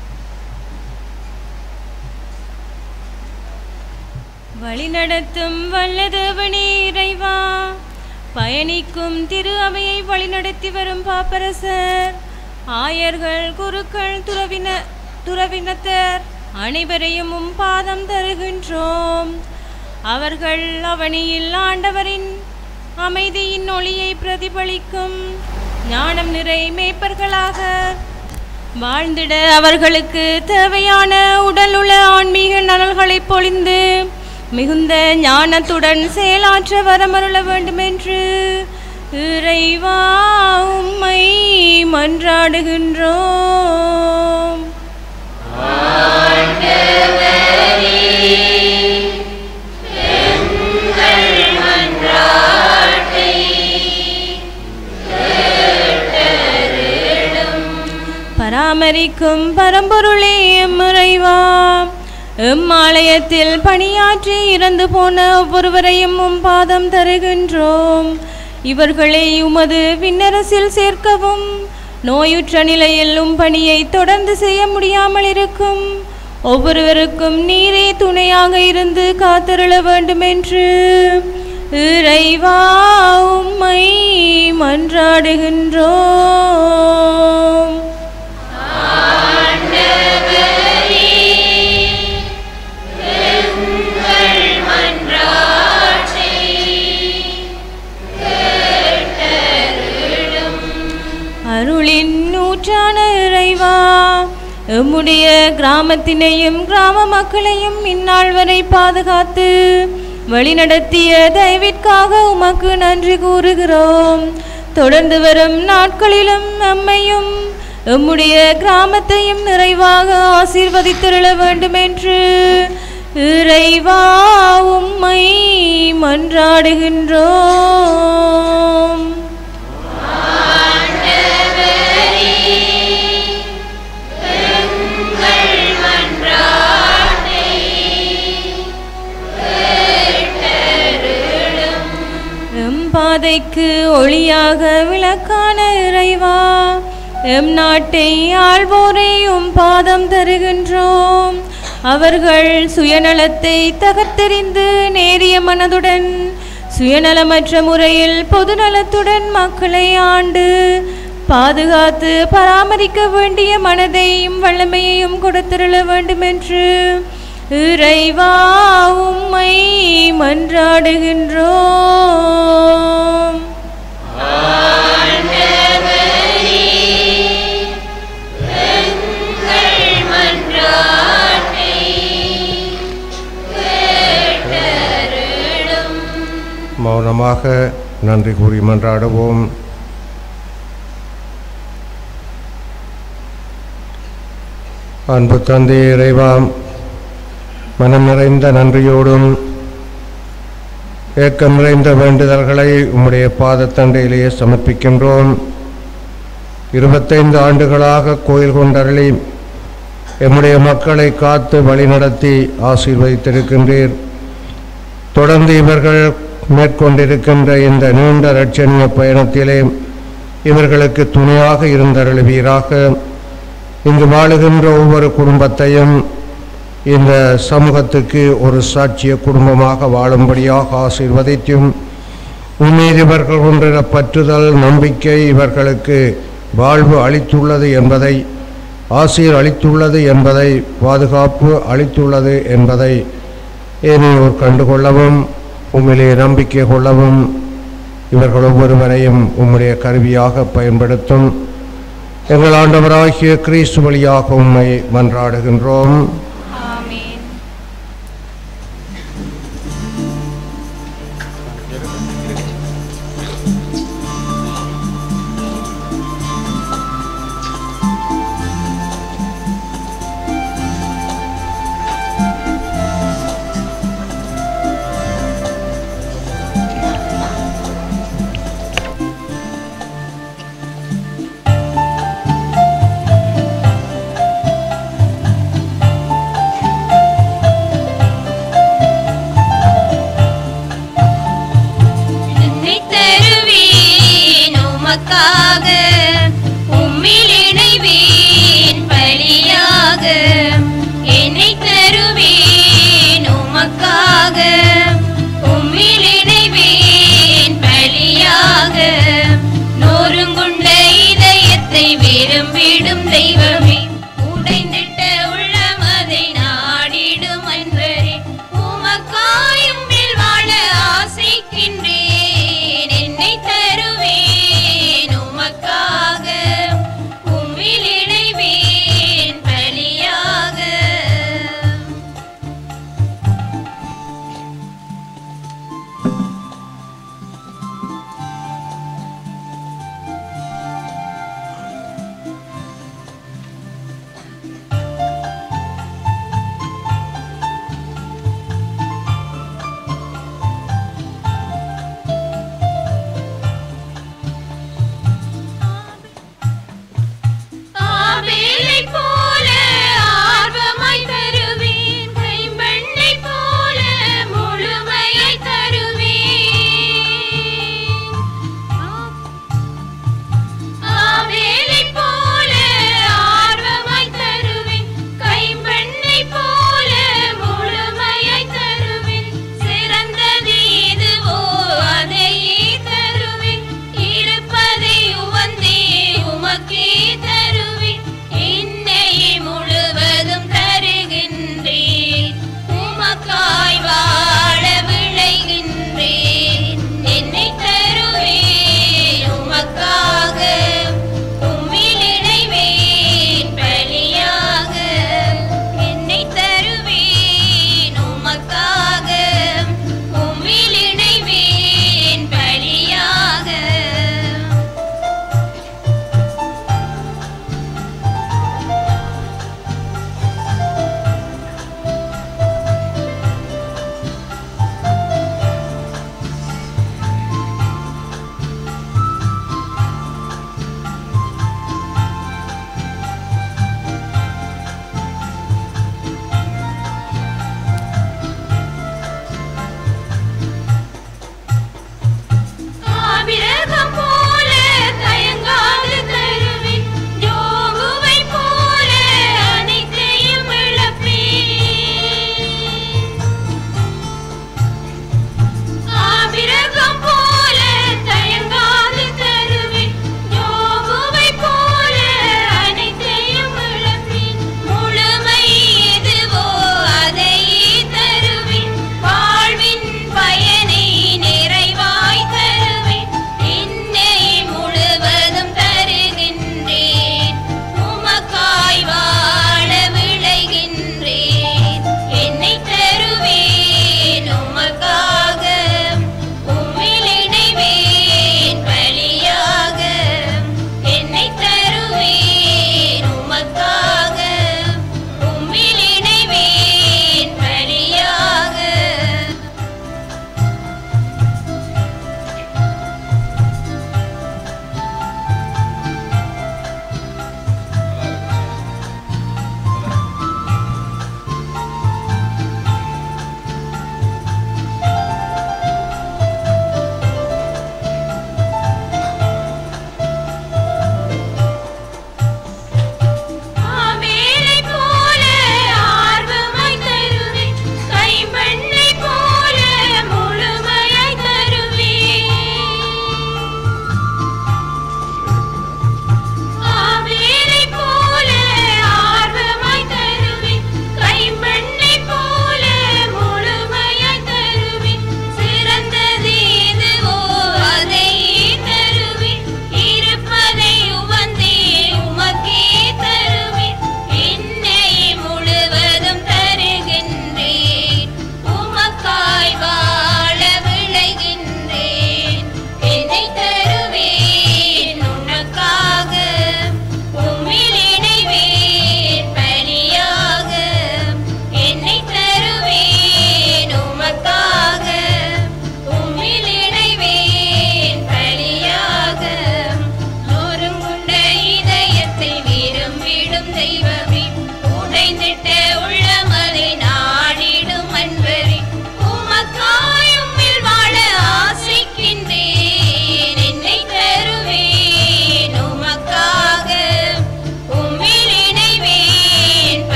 வழிநடத்தும் வல்லதேவனே இறைவா பயணிக்கும் திரு அவையை வழிநடத்தி வரும் பாப்பரசர் ஆயர்கள் குருக்கள் துறவின துறவினத்தர் அனைவரையும் உம் பாதம் தருகின்றோம் அவர்கள் அவனியில் ஆண்டவரின் அமைதியின் ஒளியை பிரதிபலிக்கும் ஞானம் நிறை மேய்ப்பர்களாக வாழ்ந்திட அவர்களுக்கு தேவையான உடலுள்ள ஆன்மீக நலன்களை பொழிந்து மிகுந்த ஞானத்துடன் செயலாற்ற வரமருள வேண்டுமென்று இறைவா உம்மை மன்றாடுகின்றோம் பராமரிக்கும் பரம்பொருளே எம்முறைவா எம் ஆலயத்தில் பணியாற்றி இறந்து போன ஒவ்வொருவரையும் உம் பாதம் தருகின்றோம் இவர்களை உமது விண்ணரசில் சேர்க்கவும் நோயுற்ற நிலையில் உம் பணியை தொடர்ந்து செய்ய முடியாமல் இருக்கும் ஒவ்வொருவருக்கும் நீரே துணையாக இருந்து காத்தருள வேண்டுமென்று இறைவா உம்மை மன்றாடுகின்றோம் அருளின் நூற்றான இறைவா எம்முடைய கிராமத்தினையும் கிராம மக்களையும் இந்நாள் வரை பாதுகாத்து வழிநடத்திய தயவிற்காக உமக்கு நன்றி கூறுகிறோம் தொடர்ந்து வரும் நாட்களிலும் நம்மையும் எம்முடைய கிராமத்தையும் நிறைவாக ஆசீர்வதித்திருள வேண்டும் என்று இறைவா உம்மை மன்றாடுகின்றோம் மன்றாடுகின்றோம் எம் பாதைக்கு ஒளியாக விளக்கான இறைவா எம் நாட்டை ஆள்வோரை உம் பாதம் தருகின்றோம் அவர்கள் சுயநலத்தை தகர்த்தெறிந்து நேரிய மனதுடன் சுயநலமற்ற முறையில் பொதுநலத்துடன் மக்களை ஆண்டு பாதுகாத்து பராமரிக்க வேண்டிய மனதையும் வல்லமையையும் கொடுத்திருள வேண்டுமென்று இறைவா உம்மை மன்றாடுகின்றோம் மௌனமாக நன்றி கூறி மன்றாடுவோம் அன்பு தந்தை இறைவாம் மனம் நிறைந்த நன்றியோடும் ஏக்கம் நிறைந்த வேண்டுதல்களை உம்முடைய பாதத்தண்டையிலேயே சமர்ப்பிக்கின்றோம் இருபத்தைந்து ஆண்டுகளாக கோயில் கொண்டருளி எம்முடைய மக்களை காத்து வழிநடத்தி ஆசீர்வதித்திருக்கின்றீர் தொடர்ந்து இவர்கள் மேற்கொண்டிருக்கின்ற இந்த நீண்ட இரட்சணிய பயணத்திலே இவர்களுக்கு துணையாக இருந்தருளுவீராக இங்கு வாழுகின்ற ஒவ்வொரு குடும்பத்தையும் இந்த சமூகத்துக்கு ஒரு சாட்சிய குடும்பமாக வாழும்படியாக ஆசீர்வதித்தும் உம்மீது இவர்கள் கொண்ட பற்றுதல் நம்பிக்கை இவர்களுக்கு வாழ்வு அளித்துள்ளது என்பதை ஆசீர் அளித்துள்ளது என்பதை பாதுகாப்பு அளித்துள்ளது என்பதை ஏனையோர் கண்டுகொள்ளவும் உம்மிலே நம்பிக்கை கொள்ளவும் இவர்கள் ஒவ்வொருவரையும் உம்முடைய கருவியாக பயன்படுத்தும் எங்கள் ஆண்டவராகிய கிறிஸ்து வழியாக உம்மை மன்றாடுகின்றோம் ஆமென் என்னை தருவேன் உமக்காக உம்மில் இணைவேன் பலியாக என்னை தருவேன் உமக்காக உம்மில் இணைவேன் பலியாக நோருங்குண்ட இதயத்தை விரும்பிடும் தெய்வமே உடைந்திட்ட உள்ளமதை நாடிடும் அன்பரே உமக்காயும் வாழ ஆசைக்கின்றேன் என்னை தருவேன்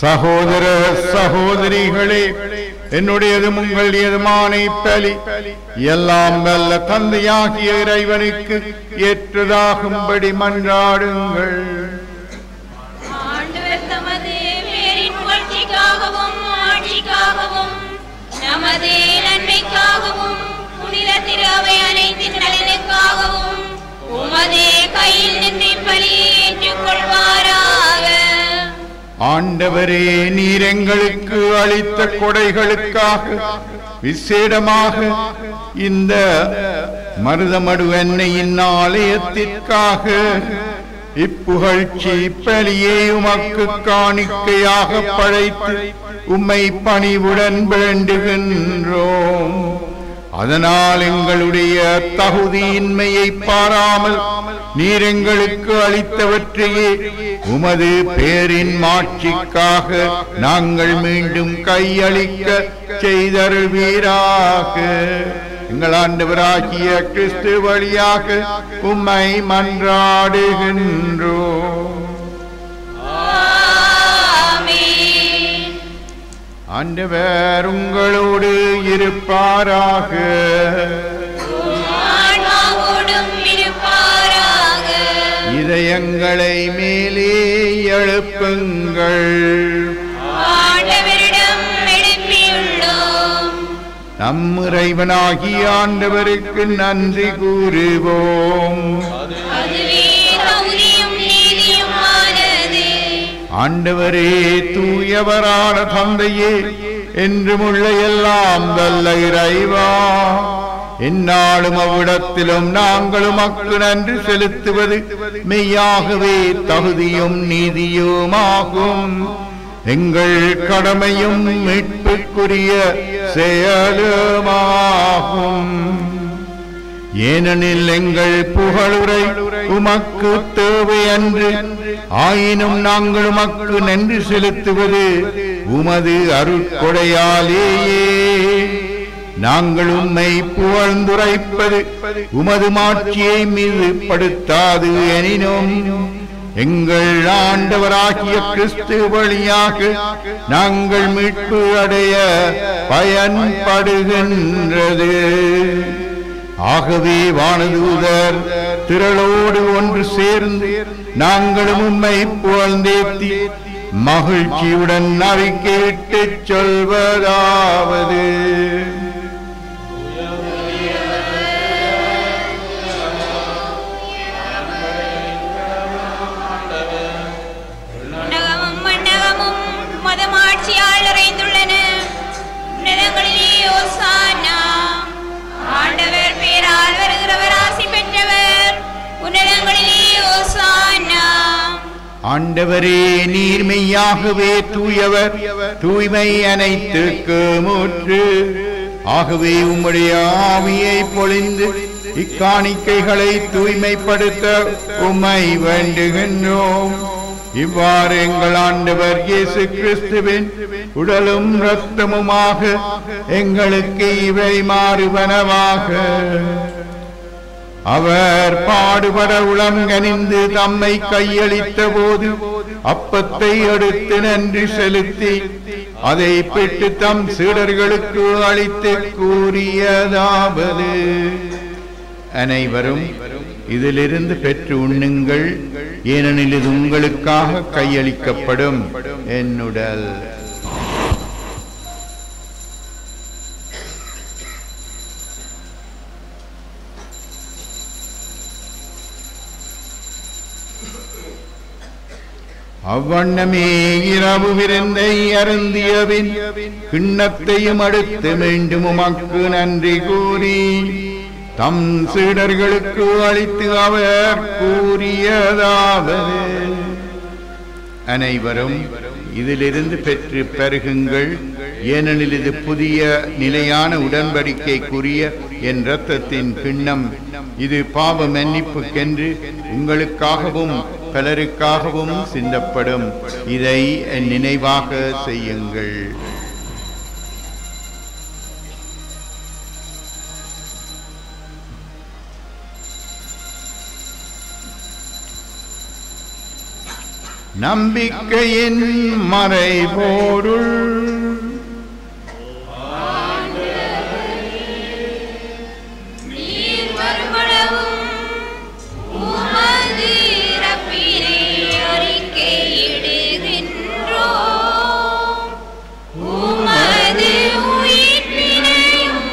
சகோதர சகோதரிகளே என்னுடையதும் உங்கள் எதுமானை பலி எல்லாம் வல்ல தந்தையாகிய இறைவனுக்கு ஏற்றதாகும்படி மன்றாடுங்கள் ஆண்டவர் தமது பேரின் புகழ்ச்சிக்காகவும் ஆட்சிக்காகவும் நமது நன்மைக்காகவும் புனித திரு அவை அனைத்தின் நலனுக்காகவும் உமது கையில் நின்று பலியை ஏற்றுக்கொள்வாராக ஆண்டவரே நீர் எங்களுக்கு அளித்த கொடைகளுக்காக விசேடமாக இந்த மருதமடு எண்ணெயின் ஆலயத்திற்காக இப்புகழ்ச்சி பலியை உமக்கு காணிக்கையாக படைத்து உம்மை பணிவுடன் வேண்டுகின்றோம் அதனால் எங்களுடைய தகுதியின்மையை பாராமல் நீர் எங்களுக்கு அளித்தவற்றையே உமது பேரின் மாட்சிக்காக நாங்கள் மீண்டும் கையளிக்க செய்தருவீராக எங்கள் ஆண்டவராகிய கிறிஸ்து வழியாக உம்மை மன்றாடுகின்றோம் ஆண்டவர் உங்களோடு இருப்பாராக ஆன்மாவோடும் இருப்பாராக இதயங்களை மேலே எழுப்புங்கள் ஆண்டவரிடம் எழுப்பியுள்ளோம் நம் இறைவனாகிய ஆண்டவருக்கு நன்றி கூறுவோம் அதுவே தகுதியும் நீதியுமானது ஆண்டவரே தூயவரான தந்தையே என்றுமுள்ள எல்லாம் வல்ல இறைவா எந்நாளும் அவ்விடத்திலும் நாங்களும் மக்கு நன்றி செலுத்துவது மெய்யாகவே தகுதியும் நீதியுமாகும் எங்கள் கடமையும் மீட்புக்குரிய செயலுமாகும் ஏனெனில் எங்கள் புகழுரை உமக்கு தேவை அன்று ஆயினும் நாங்கள் உமக்கு நன்றி செலுத்துவது உமது அருட்கொடையாலேயே நாங்கள் உம்மை புகழ்ந்துரைப்பது உமது மாட்சியை மீது படுத்தாது எனினும் எங்கள் ஆண்டவராகிய கிறிஸ்து வழியாக நாங்கள் மீட்பு அடைய பயன்படுகின்றது ஆகவே வானதூதர் திரளோடு ஒன்று சேர்ந்து நாங்களும் உம்மை புகழ்ந்தேத்தி மகிழ்ச்சியுடன் அறிக்கையிட்டு சொல்வதாவது உன்னகமும் மன்னகமும் மதமாட்சியால் நிறைந்துள்ளன உன்னதங்களிலே ஓசானா ஆண்டவர் பேரால் வருகிறவர் ஆசி பெற்றவர் உன்னதங்களிலே ஓசானா ஆண்டவரே நீர் மெய்யாகவே தூயவர் தூய்மை அனைத்துக்கு மூற்று ஆகவே உம்முடைய ஆவியை பொழிந்து இக்காணிக்கைகளை தூய்மைப்படுத்த உம்மை வேண்டுகின்றோம் இவ்வாறு எங்கள் ஆண்டவர் இயேசு கிறிஸ்துவின் உடலும் இரத்தமுமாக எங்களுக்கு இவை மாறுவனவாக அவர் பாடுபட உளங்கனிந்து தம்மை கையளித்த போது அப்பத்தை எடுத்து நன்றி செலுத்தி அதை பெற்று தம் சீடர்களுக்கு அளித்து கூறியதாவது அனைவரும் இதிலிருந்து பெற்று உண்ணுங்கள் ஏனெனில் இது உங்களுக்காக கையளிக்கப்படும் என்னுடல் அவ்வண்ணமே இரவு விருந்தை அருந்தியபின் கிண்ணத்தையும் அடுத்து மீண்டும் உமக்கு நன்றி கூறி தம் சீடர்களுக்கு அளித்து அவர் கூறியதாவது அனைவரும் இதிலிருந்து பெற்று பெருகுங்கள் ஏனெனில் இது புதிய நிலையான உடன்படிக்கைக்குரிய என் இரத்தத்தின் கிண்ணம் இது பாவ மன்னிப்புக்கென்று உங்களுக்காகவும் பலருக்காகவும் சிந்தப்படும் இதை என் நினைவாக செய்யுங்கள் நம்பிக்கையின் மறைபோருள் நீர் வருமளவும் உமது இறப்பினை அறிக்கையிடுகின்றோம். உமது உயிர்ப்பினையும்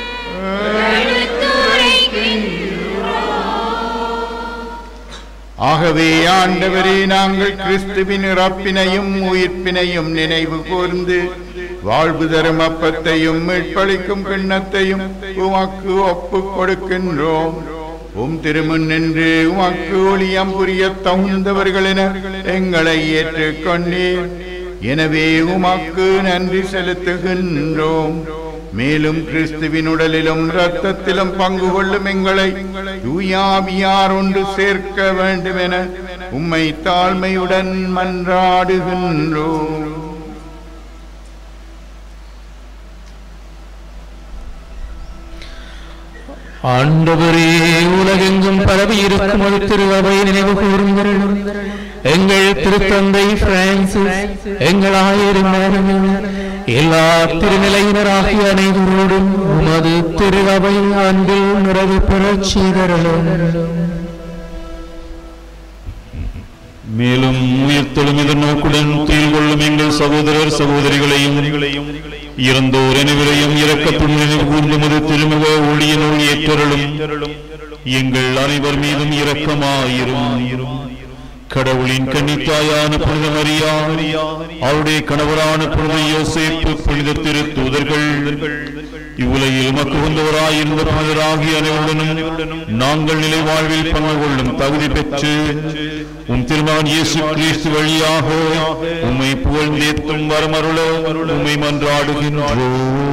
ஆகவே ஆண்டவரே நாங்கள் கிறிஸ்துவின் இறப்பினையும் உயிர்ப்பினையும் நினைவு கூர்ந்து வாழ்வு தரும் அப்பத்தையும் மீட்பளிக்கும் கிண்ணத்தையும் உமக்கு ஒப்புக் கொடுக்கின்றோம் உம் திருமுன் நின்று உமக்கு ஒளியம் புரிய தகுந்தவர்கள் என எங்களை ஏற்றுக்கொண்டீர் எனவே உமக்கு நன்றி செலுத்துகின்றோம் மேலும் கிறிஸ்துவின் உடலிலும் இரத்தத்திலும் பங்கு கொள்ளும் எங்களை தூயாவியார் ஒன்று சேர்க்க வேண்டும் என உம்மை தாழ்மையுடன் மன்றாடுகின்றோம் ஆண்டவரே உலகெங்கும் பரவி இருக்கும் ஒரு திருவவை நினைவு கூறுங்கள் எங்கள் திருத்தந்தை பிரான்சிஸ் எங்கள் ஆயிரம் எல்லா திருநிலையினராகிய அனைவரோடும் உமது திருவவை அன்பில் நிறைவு பெறச் செய்தரலும் மேலும் உயிர்த்தெழும் எதிர்நோக்குடன் துயில் கொள்ளும் எங்கள் சகோதரர் சகோதரிகளையும் இறந்தோர் அனைவரையும் இறக்கத்துடன் நினைவு கூர்ந்துமது திருமுக ஒளியினுள் ஏற்றருளும் எங்கள் அனைவர் மீதும் இரக்கமாயிரும் கடவுளின் கன்னித்தாயான புனித மரியா அவருடைய கணவரான புனித யோசேப்பு புனித திரு தூதர்கள் இவ்வுலகில் மக்கு வந்தவராயிருந்த புனிதராகிய அனைவருடனும் நாங்கள் நிலை வாழ்வில் பங்கு கொள்ளும் தகுதி பெற்று உம் திருமகன் இயேசு கிறிஸ்து வழியாக உம்மை புகழ்ந்தேத்தும் வரமருள உம்மை மன்றாடுகின்றோம்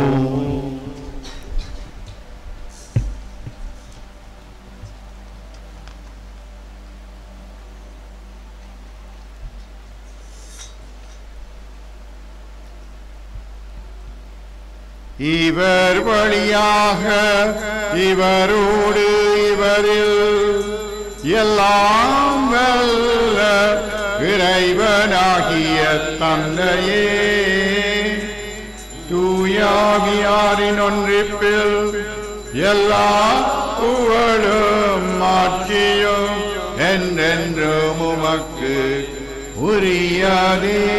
இவர் வழியாக இவரோடு இவரில் எல்லாம் வல்ல இறைவனாகிய தந்தையே தூயாவியாரின் ஒன்றிப்பில் எல்லா புகழும் மாற்றியும் என்றென்றும் உமக்கு உரியதே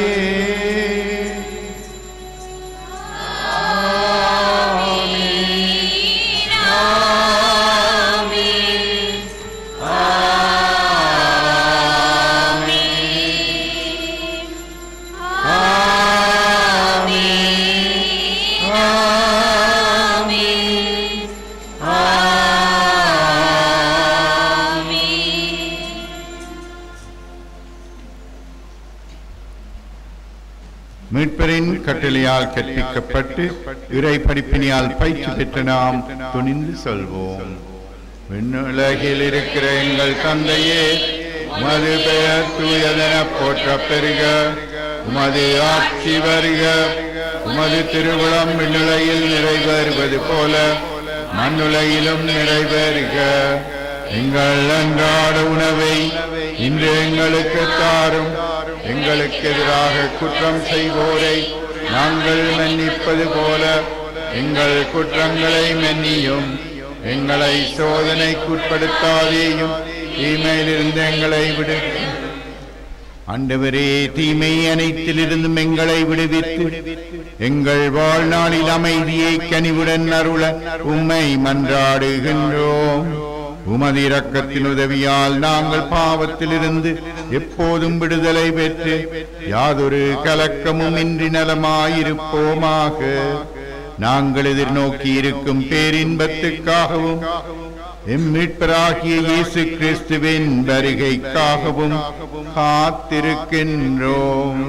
மீட்பரின் கட்டளையால் கற்பிக்கப்பட்டு இறை படிப்பினியால் பயிற்சி பெற்ற நாம் துணிந்து சொல்வோம் விண்ணுலகில் இருக்கிற எங்கள் தந்தையே உமது பெயர் தூயதென போற்ற பெருக உமது ஆட்சி வருக உமது திருவிழம் விண்ணுலகில் நிறைவேறுவது போல மண்ணுலகிலும் நிறைவேறுக எங்கள் அன்றாட உணவை இன்று எங்களுக்கு தாரும் எங்களுக்கு எதிராக குற்றம் செய்வோரை நாங்கள் மன்னிப்பது போல எங்கள் குற்றங்களை மன்னியும் எங்களை சோதனைக்குட்படுத்தாதேயும் தீமையிலிருந்து எங்களை விடு ஆண்டவரே தீமை அனைத்திலிருந்தும் எங்களை விடுவித்து எங்கள் வாழ்நாளில் அமைதியை கனிவுடன் அருள உம்மை மன்றாடுகின்றோம் உமது இரக்கத்தின் உதவியால் நாங்கள் பாவத்திலிருந்து எப்போதும் விடுதலை பெற்று யாதொரு கலக்கமும் இன்றி நலமாயிருப்போமாக நாங்கள் எதிர்நோக்கி இருக்கும் பேரின்பத்துக்காகவும் எம் மீட்பராகிய இயேசு கிறிஸ்துவின் வருகைக்காகவும் காத்திருக்கின்றோம்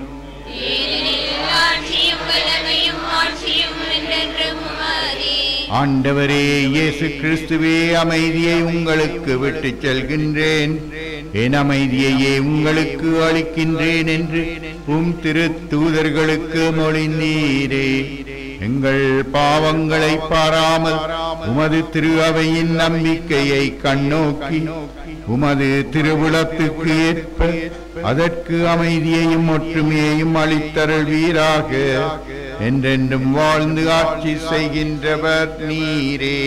ஆட்சியும் வல்லமையும் ஆட்சியும் என்றென்றும் உமதே ஆண்டவரே இயேசு கிறிஸ்துவே அமைதியை உங்களுக்கு விட்டுச் செல்கின்றேன் என் அமைதியையே உங்களுக்கு அளிக்கின்றேன் என்று உம் திரு தூதர்களுக்கு மொழிந்தீரே எங்கள் பாவங்களை பாராமல் உமது திரு அவையின் நம்பிக்கையை கண்ணோக்கி உமது திருவுளத்துக்கு ஏற்ப அதற்கு அமைதியையும் ஒற்றுமையையும் அளித்தருள்வீராக என்றென்றும் வாழ்ந்து ஆட்சி செய்கின்றவர் நீரே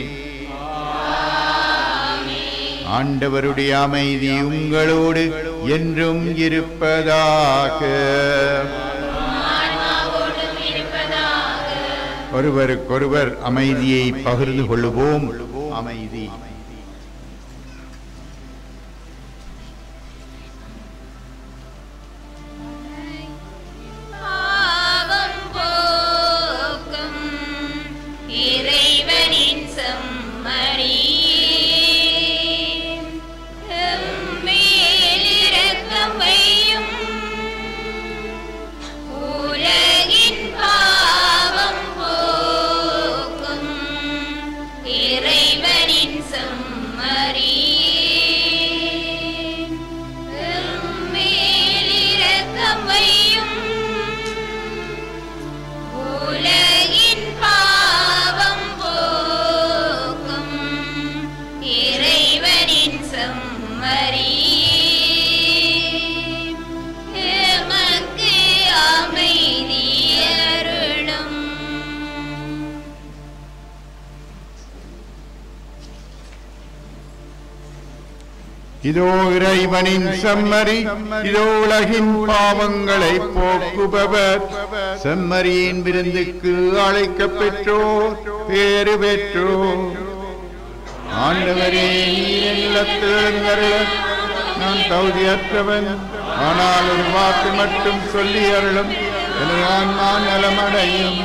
ஆண்டவருடைய அமைதி உங்களோடு என்றும் இருப்பதாக ஒருவருக்கொருவர் அமைதியை பகிர்ந்து கொள்ளுவோம் அமைதி பாவம் போக்கும் இறைவனின் செம்மறி மேலிறக்கம் வையும் உலகின் பாவம் போக்கும் இறைவனின் செம்மறி மேலிறக்கம் வையும் உலகின் பாவம் போக்கும் இறைவனின் செம்மறி எமக்கு அமைதி அருளும் இதோ இறைவனின் செம்மறி இதோ உலகின் பாவங்களை போக்குபவர் செம்மறியின் விருந்துக்கு அழைக்கப் பெற்றோர் பேறு பெற்றோர் ஆண்டவரே நீர் இல்லத்தில் எழுந்தருள நான் தகுதியற்றவன் ஆனால் ஒரு வாக்கு மட்டும் சொல்லி அருளும் எனது ஆன்மா நலமடையும்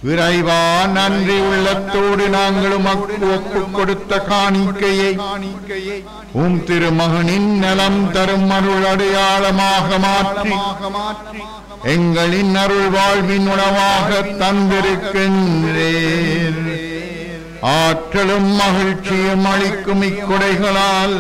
இறைவா நன்றி உள்ளத்தோடு நாங்கள் உமக்கு ஒப்புக் கொடுத்த காணிக்கையை உம் திருமகனின் நலம் தரும் அருள் அடையாளமாக மாற்றி எங்களின் அருள் வாழ்வின் உணவாக தந்திருக்கின்றேன் ஆற்றலும் மகிழ்ச்சியும் அளிக்கும் இக்கொடைகளால்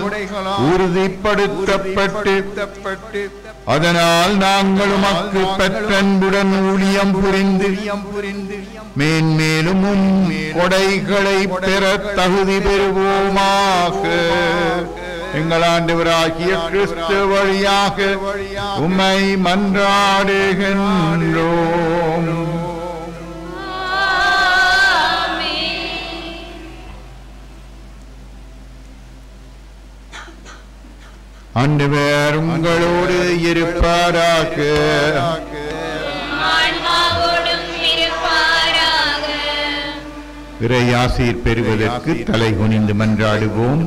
உறுதிப்படுத்தப்பட்டு அதனால் நாங்கள் உமக்கு பெற்றன்புடன் ஊழியம் புரிந்து மேன்மேலும் உம் கொடைகளை பெற தகுதி பெறுவோமாக எங்கள் ஆண்டவராகிய கிறிஸ்து வழியாக உம்மை மன்றாடுகின்றோம் ஆண்டவர் உங்களோடு இருப்பாராக ஆன்மாவோடும் இருப்பாராக இறையாசீர் பெறுவதற்கு தலை குனிந்து மன்றாடுவோம்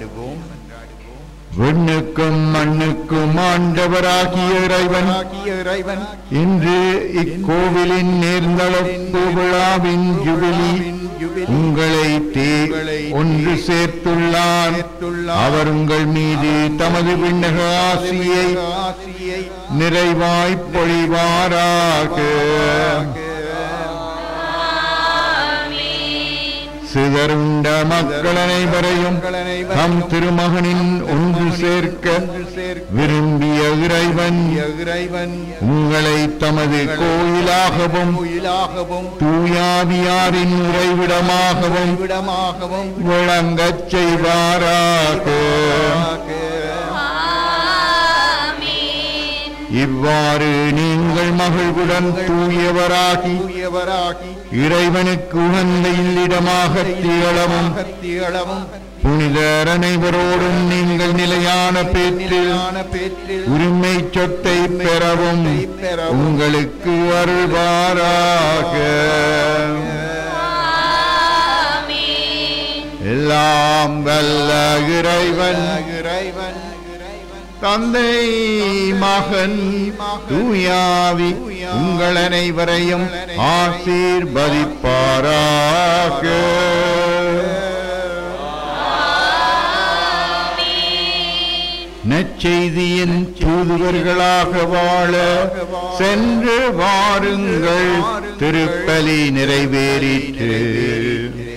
விண்ணுக்கும் மண்ணுக்கும் ஆண்டவராகிய இறைவன் இன்று இக்கோவிலின் நேர்ந்தளப்பு விழாவின் ஜுபிலி உங்களை தே ஒன்று சேர்த்துள்ளார் அவர் உங்கள் மீது தமது விண்ணக ஆசியை நிறைவாய்ப் பொழிவாராக சிதறுண்ட மக்கள் அனைவரையும் தம் திருமகனின் ஒன்று சேர்க்க விரும்பிய இறைவன் உங்களை தமது கோயிலாகவும் தூயாவியாரின் உறைவிடமாகவும் விளங்கச் செய்வாராக இவ்வாறு நீங்கள் மகிழ்வுடன் தூயவராகி இறைவனுக்கு உகந்த இல்லிடமாக திகழவும் புனிதர் அனைவரோடும் நீங்கள் நிலையான பேற்றில் உரிமை சொத்தை பெறவும் உங்களுக்கு அருள்வாராக எல்லாம் வல்ல இறைவன் இறைவன் தந்தை மகன் தூயாவி உங்கள் அனைவரையும் ஆசீர்வதிப்பாராக நற்செய்தியின் தூதுவர்களாக வாழ சென்று வாருங்கள் திருப்பலி நிறைவேறிற்று